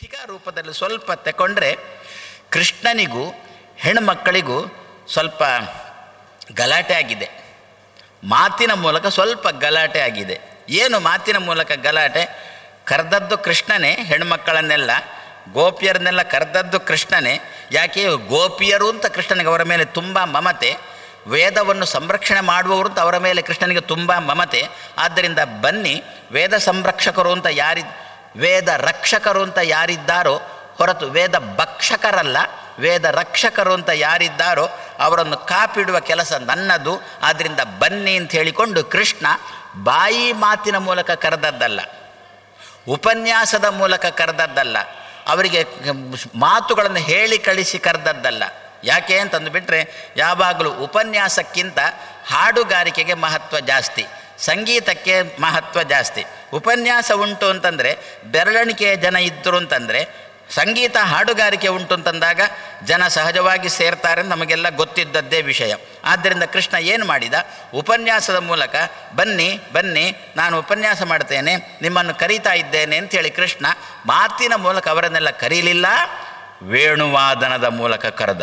ಟೀಕಾ ರೂಪದಲ್ಲಿ ಸ್ವಲ್ಪ ತಗೊಂಡ್ರೆ ಕೃಷ್ಣನಿಗೂ ಹೆಣ್ಮಕ್ಕಳಿಗೂ ಸ್ವಲ್ಪ ಗಲಾಟೆ ಆಗಿದೆ ಮಾತಿನ ಮೂಲಕ ಸ್ವಲ್ಪ ಗಲಾಟೆ ಆಗಿದೆ ಏನು ಮಾತಿನ ಮೂಲಕ ಗಲಾಟೆ ಕರೆದದ್ದು ಕೃಷ್ಣನೇ ಹೆಣ್ಮಕ್ಕಳನ್ನೆಲ್ಲ ಗೋಪಿಯರನ್ನೆಲ್ಲ ಕರೆದದ್ದು ಕೃಷ್ಣನೇ ಯಾಕೆ ಗೋಪಿಯರು ಅಂತ ಕೃಷ್ಣನಿಗೆ ಅವರ ಮೇಲೆ ತುಂಬ ಮಮತೆ ವೇದವನ್ನು ಸಂರಕ್ಷಣೆ ಮಾಡುವವರು ಅಂತ ಅವರ ಮೇಲೆ ಕೃಷ್ಣನಿಗೆ ತುಂಬ ಮಮತೆ ಆದ್ದರಿಂದ ಬನ್ನಿ ವೇದ ಸಂರಕ್ಷಕರು ಅಂತ ಯಾರಿ ವೇದ ರಕ್ಷಕರು ಅಂತ ಯಾರಿದ್ದಾರೋ ಹೊರತು ವೇದ ಭಕ್ಷಕರಲ್ಲ ವೇದ ರಕ್ಷಕರು ಅಂತ ಯಾರಿದ್ದಾರೋ ಅವರನ್ನು ಕಾಪಿಡುವ ಕೆಲಸ ನನ್ನದು ಆದ್ದರಿಂದ ಬನ್ನಿ ಅಂತ ಹೇಳಿಕೊಂಡು ಕೃಷ್ಣ ಬಾಯಿ ಮಾತಿನ ಮೂಲಕ ಕರೆದದ್ದಲ್ಲ ಉಪನ್ಯಾಸದ ಮೂಲಕ ಕರೆದದ್ದಲ್ಲ ಅವರಿಗೆ ಮಾತುಗಳನ್ನು ಹೇಳಿ ಕಳಿಸಿ ಕರೆದದ್ದಲ್ಲ ಯಾಕೆ ಅಂತಂದು ಬಿಟ್ಟರೆ ಯಾವಾಗಲೂ ಉಪನ್ಯಾಸಕ್ಕಿಂತ ಹಾಡುಗಾರಿಕೆಗೆ ಮಹತ್ವ ಜಾಸ್ತಿ ಸಂಗೀತಕ್ಕೆ ಮಹತ್ವ ಜಾಸ್ತಿ ಉಪನ್ಯಾಸ ಉಂಟು ಅಂತಂದರೆ ಬೆರಳಿಕೆಯ ಜನ ಇದ್ದರು ಅಂತಂದರೆ ಸಂಗೀತ ಹಾಡುಗಾರಿಕೆ ಉಂಟು ಅಂತಂದಾಗ ಜನ ಸಹಜವಾಗಿ ಸೇರ್ತಾರೆ ಅಂತ ನಮಗೆಲ್ಲ ಗೊತ್ತಿದ್ದದ್ದೇ ವಿಷಯ ಆದ್ದರಿಂದ ಕೃಷ್ಣ ಏನು ಮಾಡಿದ ಉಪನ್ಯಾಸದ ಮೂಲಕ ಬನ್ನಿ ಬನ್ನಿ ನಾನು ಉಪನ್ಯಾಸ ಮಾಡ್ತೇನೆ ನಿಮ್ಮನ್ನು ಕರೀತಾ ಇದ್ದೇನೆ ಅಂತೇಳಿ ಕೃಷ್ಣ ಮಾತಿನ ಮೂಲಕ ಅವರನ್ನೆಲ್ಲ ಕರೀಲಿಲ್ಲ ವೇಣುವಾದನದ ಮೂಲಕ ಕರೆದ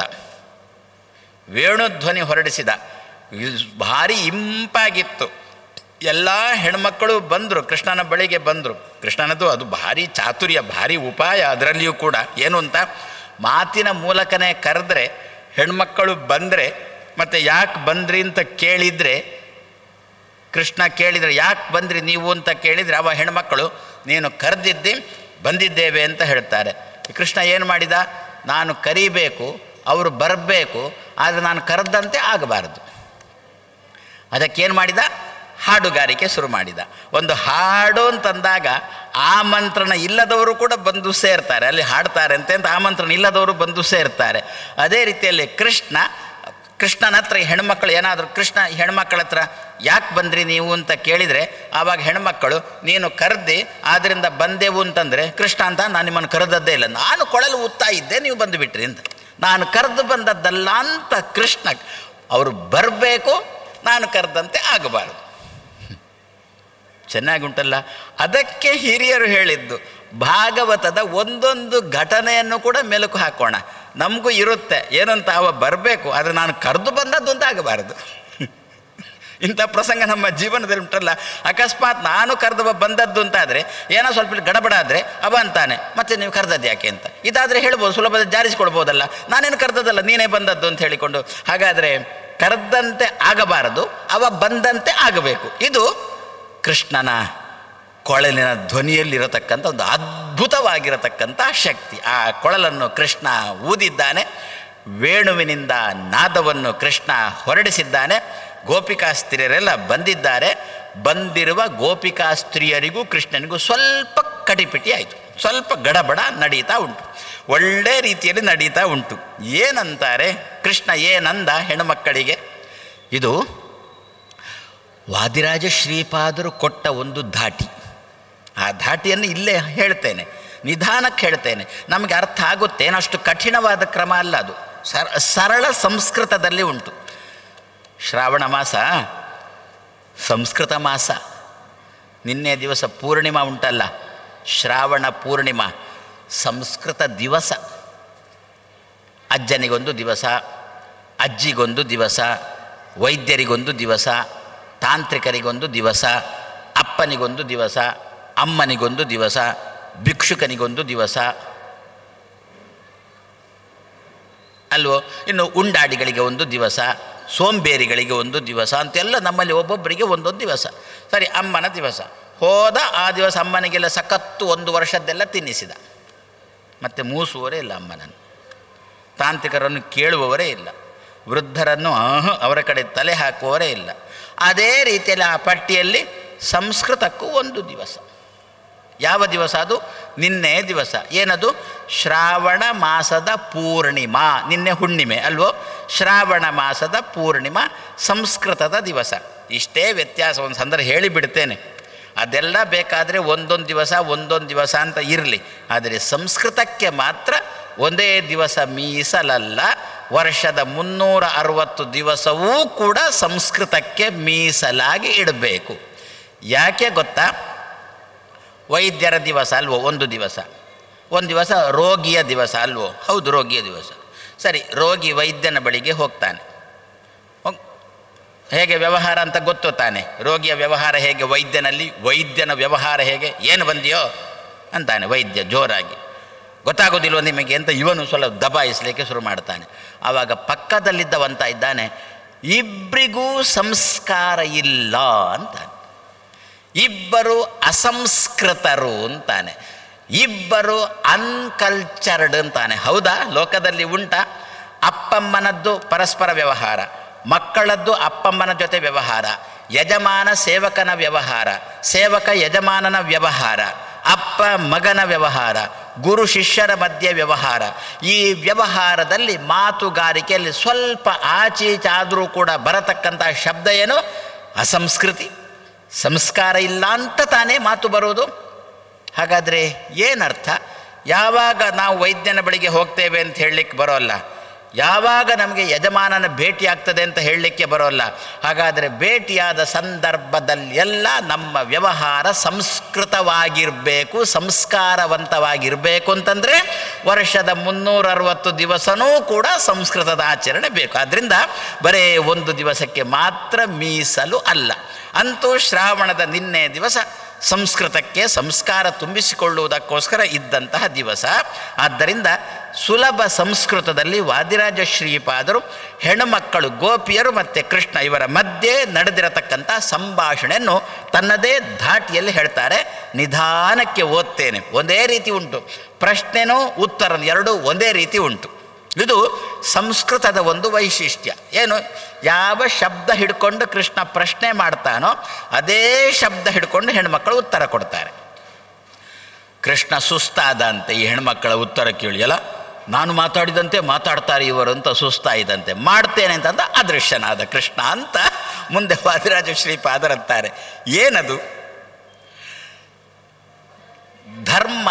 ವೇಣುಧ್ವನಿ ಹೊರಡಿಸಿದ ಇದು ಭಾರಿ ಇಂಪಾಗಿತ್ತು ಎಲ್ಲ ಹೆಣ್ಮಕ್ಕಳು ಬಂದರು ಕೃಷ್ಣನ ಬಳಿಗೆ ಬಂದರು ಕೃಷ್ಣನದು ಅದು ಭಾರಿ ಚಾತುರ್ಯ ಭಾರಿ ಉಪಾಯ ಅದರಲ್ಲಿಯೂ ಕೂಡ ಏನು ಅಂತ ಮಾತಿನ ಮೂಲಕನೇ ಕರೆದ್ರೆ ಹೆಣ್ಮಕ್ಕಳು ಬಂದರೆ ಮತ್ತು ಯಾಕೆ ಬಂದ್ರಿ ಅಂತ ಕೇಳಿದರೆ ಕೃಷ್ಣ ಕೇಳಿದರೆ ಯಾಕೆ ಬಂದ್ರಿ ನೀವು ಅಂತ ಕೇಳಿದರೆ ಅವ ಹೆಣ್ಮಕ್ಕಳು ನೀನು ಕರೆದಿದ್ದಿ ಬಂದಿದ್ದೇವೆ ಅಂತ ಹೇಳ್ತಾರೆ ಕೃಷ್ಣ ಏನು ಮಾಡಿದ ನಾನು ಕರಿಬೇಕು ಅವರು ಬರಬೇಕು ಆದರೆ ನಾನು ಕರೆದಂತೆ ಆಗಬಾರದು ಅದಕ್ಕೇನು ಮಾಡಿದ ಹಾಡುಗಾರಿಕೆ ಶುರು ಮಾಡಿದ ಒಂದು ಹಾಡು ಅಂತಂದಾಗ ಆಮಂತ್ರಣ ಇಲ್ಲದವರು ಕೂಡ ಬಂದು ಸೇರ್ತಾರೆ ಅಲ್ಲಿ ಹಾಡ್ತಾರೆ ಅಂತೆ ಅಂತ ಆಮಂತ್ರಣ ಇಲ್ಲದವರು ಬಂದು ಸೇರ್ತಾರೆ ಅದೇ ರೀತಿಯಲ್ಲಿ ಕೃಷ್ಣ ಕೃಷ್ಣನ ಹತ್ರ ಈ ಹೆಣ್ಮಕ್ಳು ಏನಾದರೂ ಕೃಷ್ಣ ಹೆಣ್ಮಕ್ಳ ಹತ್ರ ಯಾಕೆ ಬಂದ್ರಿ ನೀವು ಅಂತ ಕೇಳಿದರೆ ಆವಾಗ ಹೆಣ್ಮಕ್ಕಳು ನೀನು ಕರೆದಿ ಆದ್ದರಿಂದ ಬಂದೆವು ಅಂತಂದರೆ ಕೃಷ್ಣ ಅಂತ ನಾನು ನಿಮ್ಮನ್ನು ಕರೆದದ್ದೇ ಇಲ್ಲ ನಾನು ಕೊಳಲು ಉತ್ತಾ ಇದ್ದೆ ನೀವು ಬಂದು ಬಿಟ್ರಿ ಅಂತ ನಾನು ಕರೆದು ಬಂದದ್ದಲ್ಲ ಅಂತ ಕೃಷ್ಣ ಅವರು ಬರಬೇಕು ನಾನು ಕರೆದಂತೆ ಆಗಬಾರದು ಚೆನ್ನಾಗಿ ಉಂಟಲ್ಲ ಅದಕ್ಕೆ ಹಿರಿಯರು ಹೇಳಿದ್ದು ಭಾಗವತದ ಒಂದೊಂದು ಘಟನೆಯನ್ನು ಕೂಡ ಮೆಲುಕು ಹಾಕೋಣ ನಮಗೂ ಇರುತ್ತೆ ಏನಂತ ಅವ ಬರಬೇಕು ಆದರೆ ನಾನು ಕರೆದು ಬಂದದ್ದು ಅಂತ ಆಗಬಾರದು ಇಂಥ ಪ್ರಸಂಗ ನಮ್ಮ ಜೀವನದಲ್ಲಿ ಉಂಟಲ್ಲ ಅಕಸ್ಮಾತ್ ನಾನು ಕರೆದವ ಬಂದದ್ದು ಅಂತಾದರೆ ಏನೋ ಸ್ವಲ್ಪ ಇಲ್ಲಿ ಗಡಬಡ ಆದರೆ ಅವ ಅಂತಾನೆ ಮತ್ತೆ ನೀವು ಕರೆದದ್ದು ಯಾಕೆ ಅಂತ ಇದಾದರೆ ಹೇಳ್ಬೋದು ಸುಲಭದ ಜಾರಿಸಿಕೊಡ್ಬೋದಲ್ಲ ನಾನೇನು ಕರೆದದ್ದಲ್ಲ ನೀನೇ ಬಂದದ್ದು ಅಂತ ಹೇಳಿಕೊಂಡು ಹಾಗಾದರೆ ಕರೆದಂತೆ ಆಗಬಾರದು ಅವ ಬಂದಂತೆ ಆಗಬೇಕು ಇದು ಕೃಷ್ಣನ ಕೊಳಲಿನ ಧ್ವನಿಯಲ್ಲಿರತಕ್ಕಂಥ ಒಂದು ಅದ್ಭುತವಾಗಿರತಕ್ಕಂಥ ಶಕ್ತಿ ಆ ಕೊಳಲನ್ನು ಕೃಷ್ಣ ಊದಿದ್ದಾನೆ ವೇಣುವಿನಿಂದ ನಾದವನ್ನು ಕೃಷ್ಣ ಹೊರಡಿಸಿದ್ದಾನೆ ಗೋಪಿಕಾಸ್ತ್ರೀಯರೆಲ್ಲ ಬಂದಿದ್ದಾರೆ ಬಂದಿರುವ ಗೋಪಿಕಾಸ್ತ್ರೀಯರಿಗೂ ಕೃಷ್ಣನಿಗೂ ಸ್ವಲ್ಪ ಕಟಿಪಿಟಿ ಆಯಿತು ಸ್ವಲ್ಪ ಗಡಬಡ ನಡೀತಾ ಉಂಟು ಒಳ್ಳೆ ರೀತಿಯಲ್ಲಿ ನಡೀತಾ ಉಂಟು ಏನಂತಾರೆ ಕೃಷ್ಣ ಏನಂದ ಹೆಣ್ಣುಮಕ್ಕಳಿಗೆ ಇದು ವಾದಿರಾಜ ಶ್ರೀಪಾದರು ಕೊಟ್ಟ ಒಂದು ಧಾಟಿ ಆ ಧಾಟಿಯನ್ನು ಇಲ್ಲೇ ಹೇಳ್ತೇನೆ ನಿಧಾನಕ್ಕೆ ಹೇಳ್ತೇನೆ ನಮಗೆ ಅರ್ಥ ಆಗುತ್ತೆ ಅಷ್ಟು ಕಠಿಣವಾದ ಕ್ರಮ ಅಲ್ಲ ಅದು ಸರ ಸರಳ ಸಂಸ್ಕೃತದಲ್ಲಿ ಉಂಟು ಶ್ರಾವಣ ಮಾಸ ಸಂಸ್ಕೃತ ಮಾಸ ನಿನ್ನೆ ದಿವಸ ಪೂರ್ಣಿಮಾ ಉಂಟಲ್ಲ ಶ್ರಾವಣ ಪೂರ್ಣಿಮಾ ಸಂಸ್ಕೃತ ದಿವಸ ಅಜ್ಜನಿಗೊಂದು ದಿವಸ ಅಜ್ಜಿಗೊಂದು ದಿವಸ ವೈದ್ಯರಿಗೊಂದು ದಿವಸ ತಾಂತ್ರಿಕರಿಗೊಂದು ದಿವಸ ಅಪ್ಪನಿಗೊಂದು ದಿವಸ ಅಮ್ಮನಿಗೊಂದು ದಿವಸ ಭಿಕ್ಷುಕನಿಗೊಂದು ದಿವಸ ಅಲ್ವೋ ಇನ್ನು ಉಂಡಾಡಿಗಳಿಗೆ ಒಂದು ದಿವಸ ಸೋಂಬೇರಿಗಳಿಗೆ ಒಂದು ದಿವಸ ಅಂತೆಲ್ಲ ನಮ್ಮಲ್ಲಿ ಒಬ್ಬೊಬ್ಬರಿಗೆ ಒಂದೊಂದು ದಿವಸ ಸರಿ ಅಮ್ಮನ ದಿವಸ ಹೋದ ಆ ದಿವಸ ಅಮ್ಮನಿಗೆಲ್ಲ ಸಖತ್ತು ಒಂದು ವರ್ಷದ್ದೆಲ್ಲ ತಿನ್ನಿಸಿದ ಮತ್ತು ಮೂಸುವವರೇ ಇಲ್ಲ ಅಮ್ಮನನ್ನು ತಾಂತ್ರಿಕರನ್ನು ಕೇಳುವವರೇ ಇಲ್ಲ ವೃದ್ಧರನ್ನು ಆಹ ಅವರ ಕಡೆ ತಲೆ ಹಾಕುವವರೇ ಇಲ್ಲ ಅದೇ ರೀತಿಯಲ್ಲಿ ಆ ಪಟ್ಟಿಯಲ್ಲಿ ಸಂಸ್ಕೃತಕ್ಕೂ ಒಂದು ದಿವಸ ಯಾವ ದಿವಸ ಅದು ನಿನ್ನೆ ದಿವಸ ಏನದು ಶ್ರಾವಣ ಮಾಸದ ಪೂರ್ಣಿಮಾ ನಿನ್ನೆ ಹುಣ್ಣಿಮೆ ಅಲ್ವೋ ಶ್ರಾವಣ ಮಾಸದ ಪೂರ್ಣಿಮಾ ಸಂಸ್ಕೃತದ ದಿವಸ ಇಷ್ಟೇ ವ್ಯತ್ಯಾಸ ಒಂದು ಸಂದರ್ಭ ಹೇಳಿಬಿಡ್ತೇನೆ ಅದೆಲ್ಲ ಬೇಕಾದರೆ ಒಂದೊಂದು ದಿವಸ ಒಂದೊಂದು ದಿವಸ ಅಂತ ಇರಲಿ ಆದರೆ ಸಂಸ್ಕೃತಕ್ಕೆ ಮಾತ್ರ ಒಂದೇ ದಿವಸ ಮೀಸಲಲ್ಲ ವರ್ಷದ ಮುನ್ನೂರ ಅರವತ್ತು ದಿವಸವೂ ಕೂಡ ಸಂಸ್ಕೃತಕ್ಕೆ ಮೀಸಲಾಗಿ ಇಡಬೇಕು ಯಾಕೆ ಗೊತ್ತಾ ವೈದ್ಯರ ದಿವಸ ಅಲ್ವೋ ಒಂದು ದಿವಸ ಒಂದು ದಿವಸ ರೋಗಿಯ ದಿವಸ ಅಲ್ವೋ ಹೌದು ರೋಗಿಯ ದಿವಸ ಸರಿ ರೋಗಿ ವೈದ್ಯನ ಬಳಿಗೆ ಹೋಗ್ತಾನೆ ಹೋಗ್- ಹೇಗೆ ವ್ಯವಹಾರ ಅಂತ ಗೊತ್ತು ತಾನೆ ರೋಗಿಯ ವ್ಯವಹಾರ ಹೇಗೆ ವೈದ್ಯನಲ್ಲಿ ವೈದ್ಯನ ವ್ಯವಹಾರ ಹೇಗೆ ಏನು ಬಂದಿಯೋ ಅಂತಾನೆ ವೈದ್ಯ ಜೋರಾಗಿ ಗೊತ್ತಾಗೋದಿಲ್ವ ನಿಮಗೆ ಅಂತ ಇವನು ಸ್ವಲ್ಪ ದಬಾಯಿಸಲಿಕ್ಕೆ ಶುರು ಮಾಡ್ತಾನೆ ಆವಾಗ ಪಕ್ಕದಲ್ಲಿದ್ದವಂತ ಇದ್ದಾನೆ ಇಬ್ಬರಿಗೂ ಸಂಸ್ಕಾರ ಇಲ್ಲ ಅಂತಾನೆ ಇಬ್ಬರು ಅಸಂಸ್ಕೃತರು ಅಂತಾನೆ ಇಬ್ಬರು ಅನ್ಕಲ್ಚರ್ಡ್ ಅಂತಾನೆ ಹೌದಾ ಲೋಕದಲ್ಲಿ ಉಂಟ ಅಪ್ಪಮ್ಮನದ್ದು ಪರಸ್ಪರ ವ್ಯವಹಾರ ಮಕ್ಕಳದ್ದು ಅಪ್ಪಮ್ಮನ ಜೊತೆ ವ್ಯವಹಾರ ಯಜಮಾನ ಸೇವಕನ ವ್ಯವಹಾರ ಸೇವಕ ಯಜಮಾನನ ವ್ಯವಹಾರ ಅಪ್ಪ ಮಗನ ವ್ಯವಹಾರ ಗುರು ಶಿಷ್ಯರ ಮಧ್ಯೆ ವ್ಯವಹಾರ ಈ ವ್ಯವಹಾರದಲ್ಲಿ ಮಾತುಗಾರಿಕೆಯಲ್ಲಿ ಸ್ವಲ್ಪ ಆಚೀಚಾದರೂ ಕೂಡ ಬರತಕ್ಕಂಥ ಶಬ್ದ ಏನು ಅಸಂಸ್ಕೃತಿ ಸಂಸ್ಕಾರ ಇಲ್ಲ ಅಂತ ತಾನೇ ಮಾತು ಬರೋದು ಹಾಗಾದರೆ ಏನರ್ಥ ಯಾವಾಗ ನಾವು ವೈದ್ಯನ ಬಳಿಗೆ ಹೋಗ್ತೇವೆ ಅಂತ ಹೇಳಲಿಕ್ಕೆ ಬರೋಲ್ಲ ಯಾವಾಗ ನಮಗೆ ಯಜಮಾನನ ಭೇಟಿ ಆಗ್ತದೆ ಅಂತ ಹೇಳಲಿಕ್ಕೆ ಬರೋಲ್ಲ ಹಾಗಾದರೆ ಭೇಟಿಯಾದ ಸಂದರ್ಭದಲ್ಲೆಲ್ಲ ನಮ್ಮ ವ್ಯವಹಾರ ಸಂಸ್ಕೃತವಾಗಿರಬೇಕು ಸಂಸ್ಕಾರವಂತವಾಗಿರಬೇಕು ಅಂತಂದರೆ ವರ್ಷದ ಮುನ್ನೂರ ಅರವತ್ತು ದಿವಸನೂ ಕೂಡ ಸಂಸ್ಕೃತದ ಆಚರಣೆ ಬೇಕು ಆದ್ದರಿಂದ ಬರೇ ಒಂದು ದಿವಸಕ್ಕೆ ಮಾತ್ರ ಮೀಸಲು ಅಲ್ಲ ಅಂತೂ ಶ್ರಾವಣದ ನಿನ್ನೆ ದಿವಸ ಸಂಸ್ಕೃತಕ್ಕೆ ಸಂಸ್ಕಾರ ತುಂಬಿಸಿಕೊಳ್ಳುವುದಕ್ಕೋಸ್ಕರ ಇದ್ದಂತಹ ದಿವಸ ಆದ್ದರಿಂದ ಸುಲಭ ಸಂಸ್ಕೃತದಲ್ಲಿ ವಾದಿರಾಜ ಶ್ರೀಪಾದರು ಹೆಣ್ಣುಮಕ್ಕಳು ಗೋಪಿಯರು ಮತ್ತು ಕೃಷ್ಣ ಇವರ ಮಧ್ಯೆ ನಡೆದಿರತಕ್ಕಂಥ ಸಂಭಾಷಣೆಯನ್ನು ತನ್ನದೇ ಧಾಟಿಯಲ್ಲಿ ಹೇಳ್ತಾರೆ ನಿಧಾನಕ್ಕೆ ಓದ್ತೇನೆ ಒಂದೇ ರೀತಿ ಉಂಟು ಪ್ರಶ್ನೆನೂ ಉತ್ತರ ಎರಡೂ ಒಂದೇ ರೀತಿ ಉಂಟು ಇದು ಸಂಸ್ಕೃತದ ಒಂದು ವೈಶಿಷ್ಟ್ಯ ಏನು ಯಾವ ಶಬ್ದ ಹಿಡ್ಕೊಂಡು ಕೃಷ್ಣ ಪ್ರಶ್ನೆ ಮಾಡ್ತಾನೋ ಅದೇ ಶಬ್ದ ಹಿಡ್ಕೊಂಡು ಹೆಣ್ಮಕ್ಕಳು ಉತ್ತರ ಕೊಡ್ತಾರೆ ಕೃಷ್ಣ ಸುಸ್ತಾದಂತೆ ಈ ಹೆಣ್ಮಕ್ಕಳ ಉತ್ತರ ಕೇಳಿಯಲ್ಲ ನಾನು ಮಾತಾಡಿದಂತೆ ಮಾತಾಡ್ತಾರೆ ಇವರು ಅಂತ ಸುಸ್ತಾಯಿದಂತೆ ಮಾಡ್ತೇನೆ ಅಂತಂದ ಅದೃಶ್ಯನಾದ ಕೃಷ್ಣ ಅಂತ ಮುಂದೆ ವಾದಿರಾಜ ಶ್ರೀಪಾದರಂತಾರೆ ಏನದು ಧರ್ಮ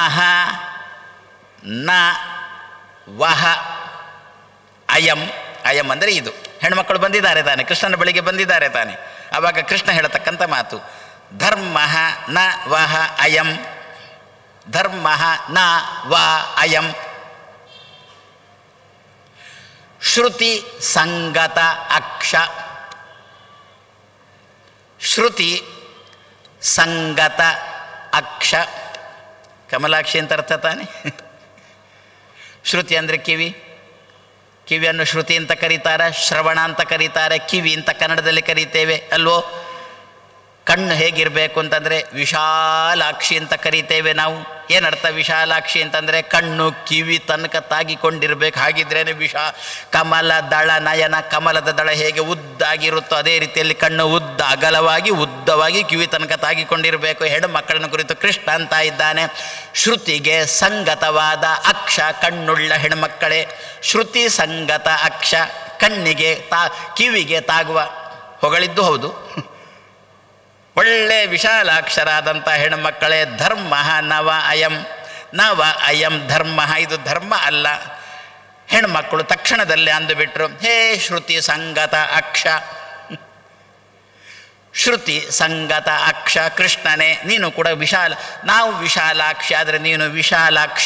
ನ ವಹ ಅಯಂ ಅಯಂ ಅಂದರೆ ಇದು ಹೆಣ್ಮಕ್ಕಳು ಬಂದಿದ್ದಾರೆ ತಾನೆ ಕೃಷ್ಣನ ಬಳಿಗೆ ಬಂದಿದ್ದಾರೆ ತಾನೆ ಆವಾಗ ಕೃಷ್ಣ ಹೇಳತಕ್ಕಂಥ ಮಾತು ಧರ್ಮ ನ ವಹ ಅಯಂ ಧರ್ಮ ನ ವ ಅಯಂ ಶ್ರುತಿ ಸಂಗತ ಅಕ್ಷ ಶ್ರುತಿ ಸಂಗತ ಅಕ್ಷ ಕಮಲಾಕ್ಷಿ ಅಂತ ಅರ್ಥ ತಾನೆ ಶ್ರುತಿ ಅಂದರೆ ಕಿವಿ ಕಿವಿಯನ್ನು ಶ್ರುತಿ ಅಂತ ಕರೀತಾರೆ ಶ್ರವಣ ಅಂತ ಕರೀತಾರೆ ಕಿವಿ ಅಂತ ಕನ್ನಡದಲ್ಲಿ ಕರೀತೇವೆ ಅಲ್ವೋ ಕಣ್ಣು ಹೇಗಿರಬೇಕು ಅಂತಂದರೆ ವಿಶಾಲಾಕ್ಷಿ ಅಂತ ಕರಿತೇವೆ ನಾವು ಏನರ್ಥ ವಿಶಾಲಾಕ್ಷಿ ಅಂತಂದರೆ ಕಣ್ಣು ಕಿವಿ ತನಕ ತಾಗಿಕೊಂಡಿರ್ಬೇಕು ಹಾಗಿದ್ರೇ ವಿಶಾ ಕಮಲ ದಳ ನಯನ ಕಮಲದ ದಳ ಹೇಗೆ ಉದ್ದಾಗಿರುತ್ತೋ ಅದೇ ರೀತಿಯಲ್ಲಿ ಕಣ್ಣು ಉದ್ದ ಅಗಲವಾಗಿ ಉದ್ದವಾಗಿ ಕಿವಿ ತನಕ ತಾಗಿಕೊಂಡಿರಬೇಕು ಹೆಣ್ಣು ಮಕ್ಕಳನ್ನು ಕುರಿತು ಕೃಷ್ಣ ಅಂತ ಇದ್ದಾನೆ ಶ್ರುತಿಗೆ ಸಂಗತವಾದ ಅಕ್ಷ ಕಣ್ಣುಳ್ಳ ಹೆಣ್ಮಕ್ಕಳೇ ಶ್ರುತಿ ಸಂಗತ ಅಕ್ಷ ಕಣ್ಣಿಗೆ ತಾ ಕಿವಿಗೆ ತಾಗುವ ಹೊಗಳಿದ್ದು ಹೌದು ಒಳ್ಳೆ ವಿಶಾಲಾಕ್ಷರಾದಂಥ ಹೆಣ್ಮಕ್ಕಳೇ ಧರ್ಮ ನವ ಅಯಂ ನವ ಅಯಂ ಧರ್ಮ ಇದು ಧರ್ಮ ಅಲ್ಲ ಹೆಣ್ಮಕ್ಕಳು ತಕ್ಷಣದಲ್ಲೇ ಅಂದುಬಿಟ್ರು ಹೇ ಶ್ರುತಿ ಸಂಗತ ಅಕ್ಷ ಶ್ರುತಿ ಸಂಗತ ಅಕ್ಷ ಕೃಷ್ಣನೇ ನೀನು ಕೂಡ ವಿಶಾಲ ನಾವು ವಿಶಾಲಾಕ್ಷ ಆದರೆ ನೀನು ವಿಶಾಲಾಕ್ಷ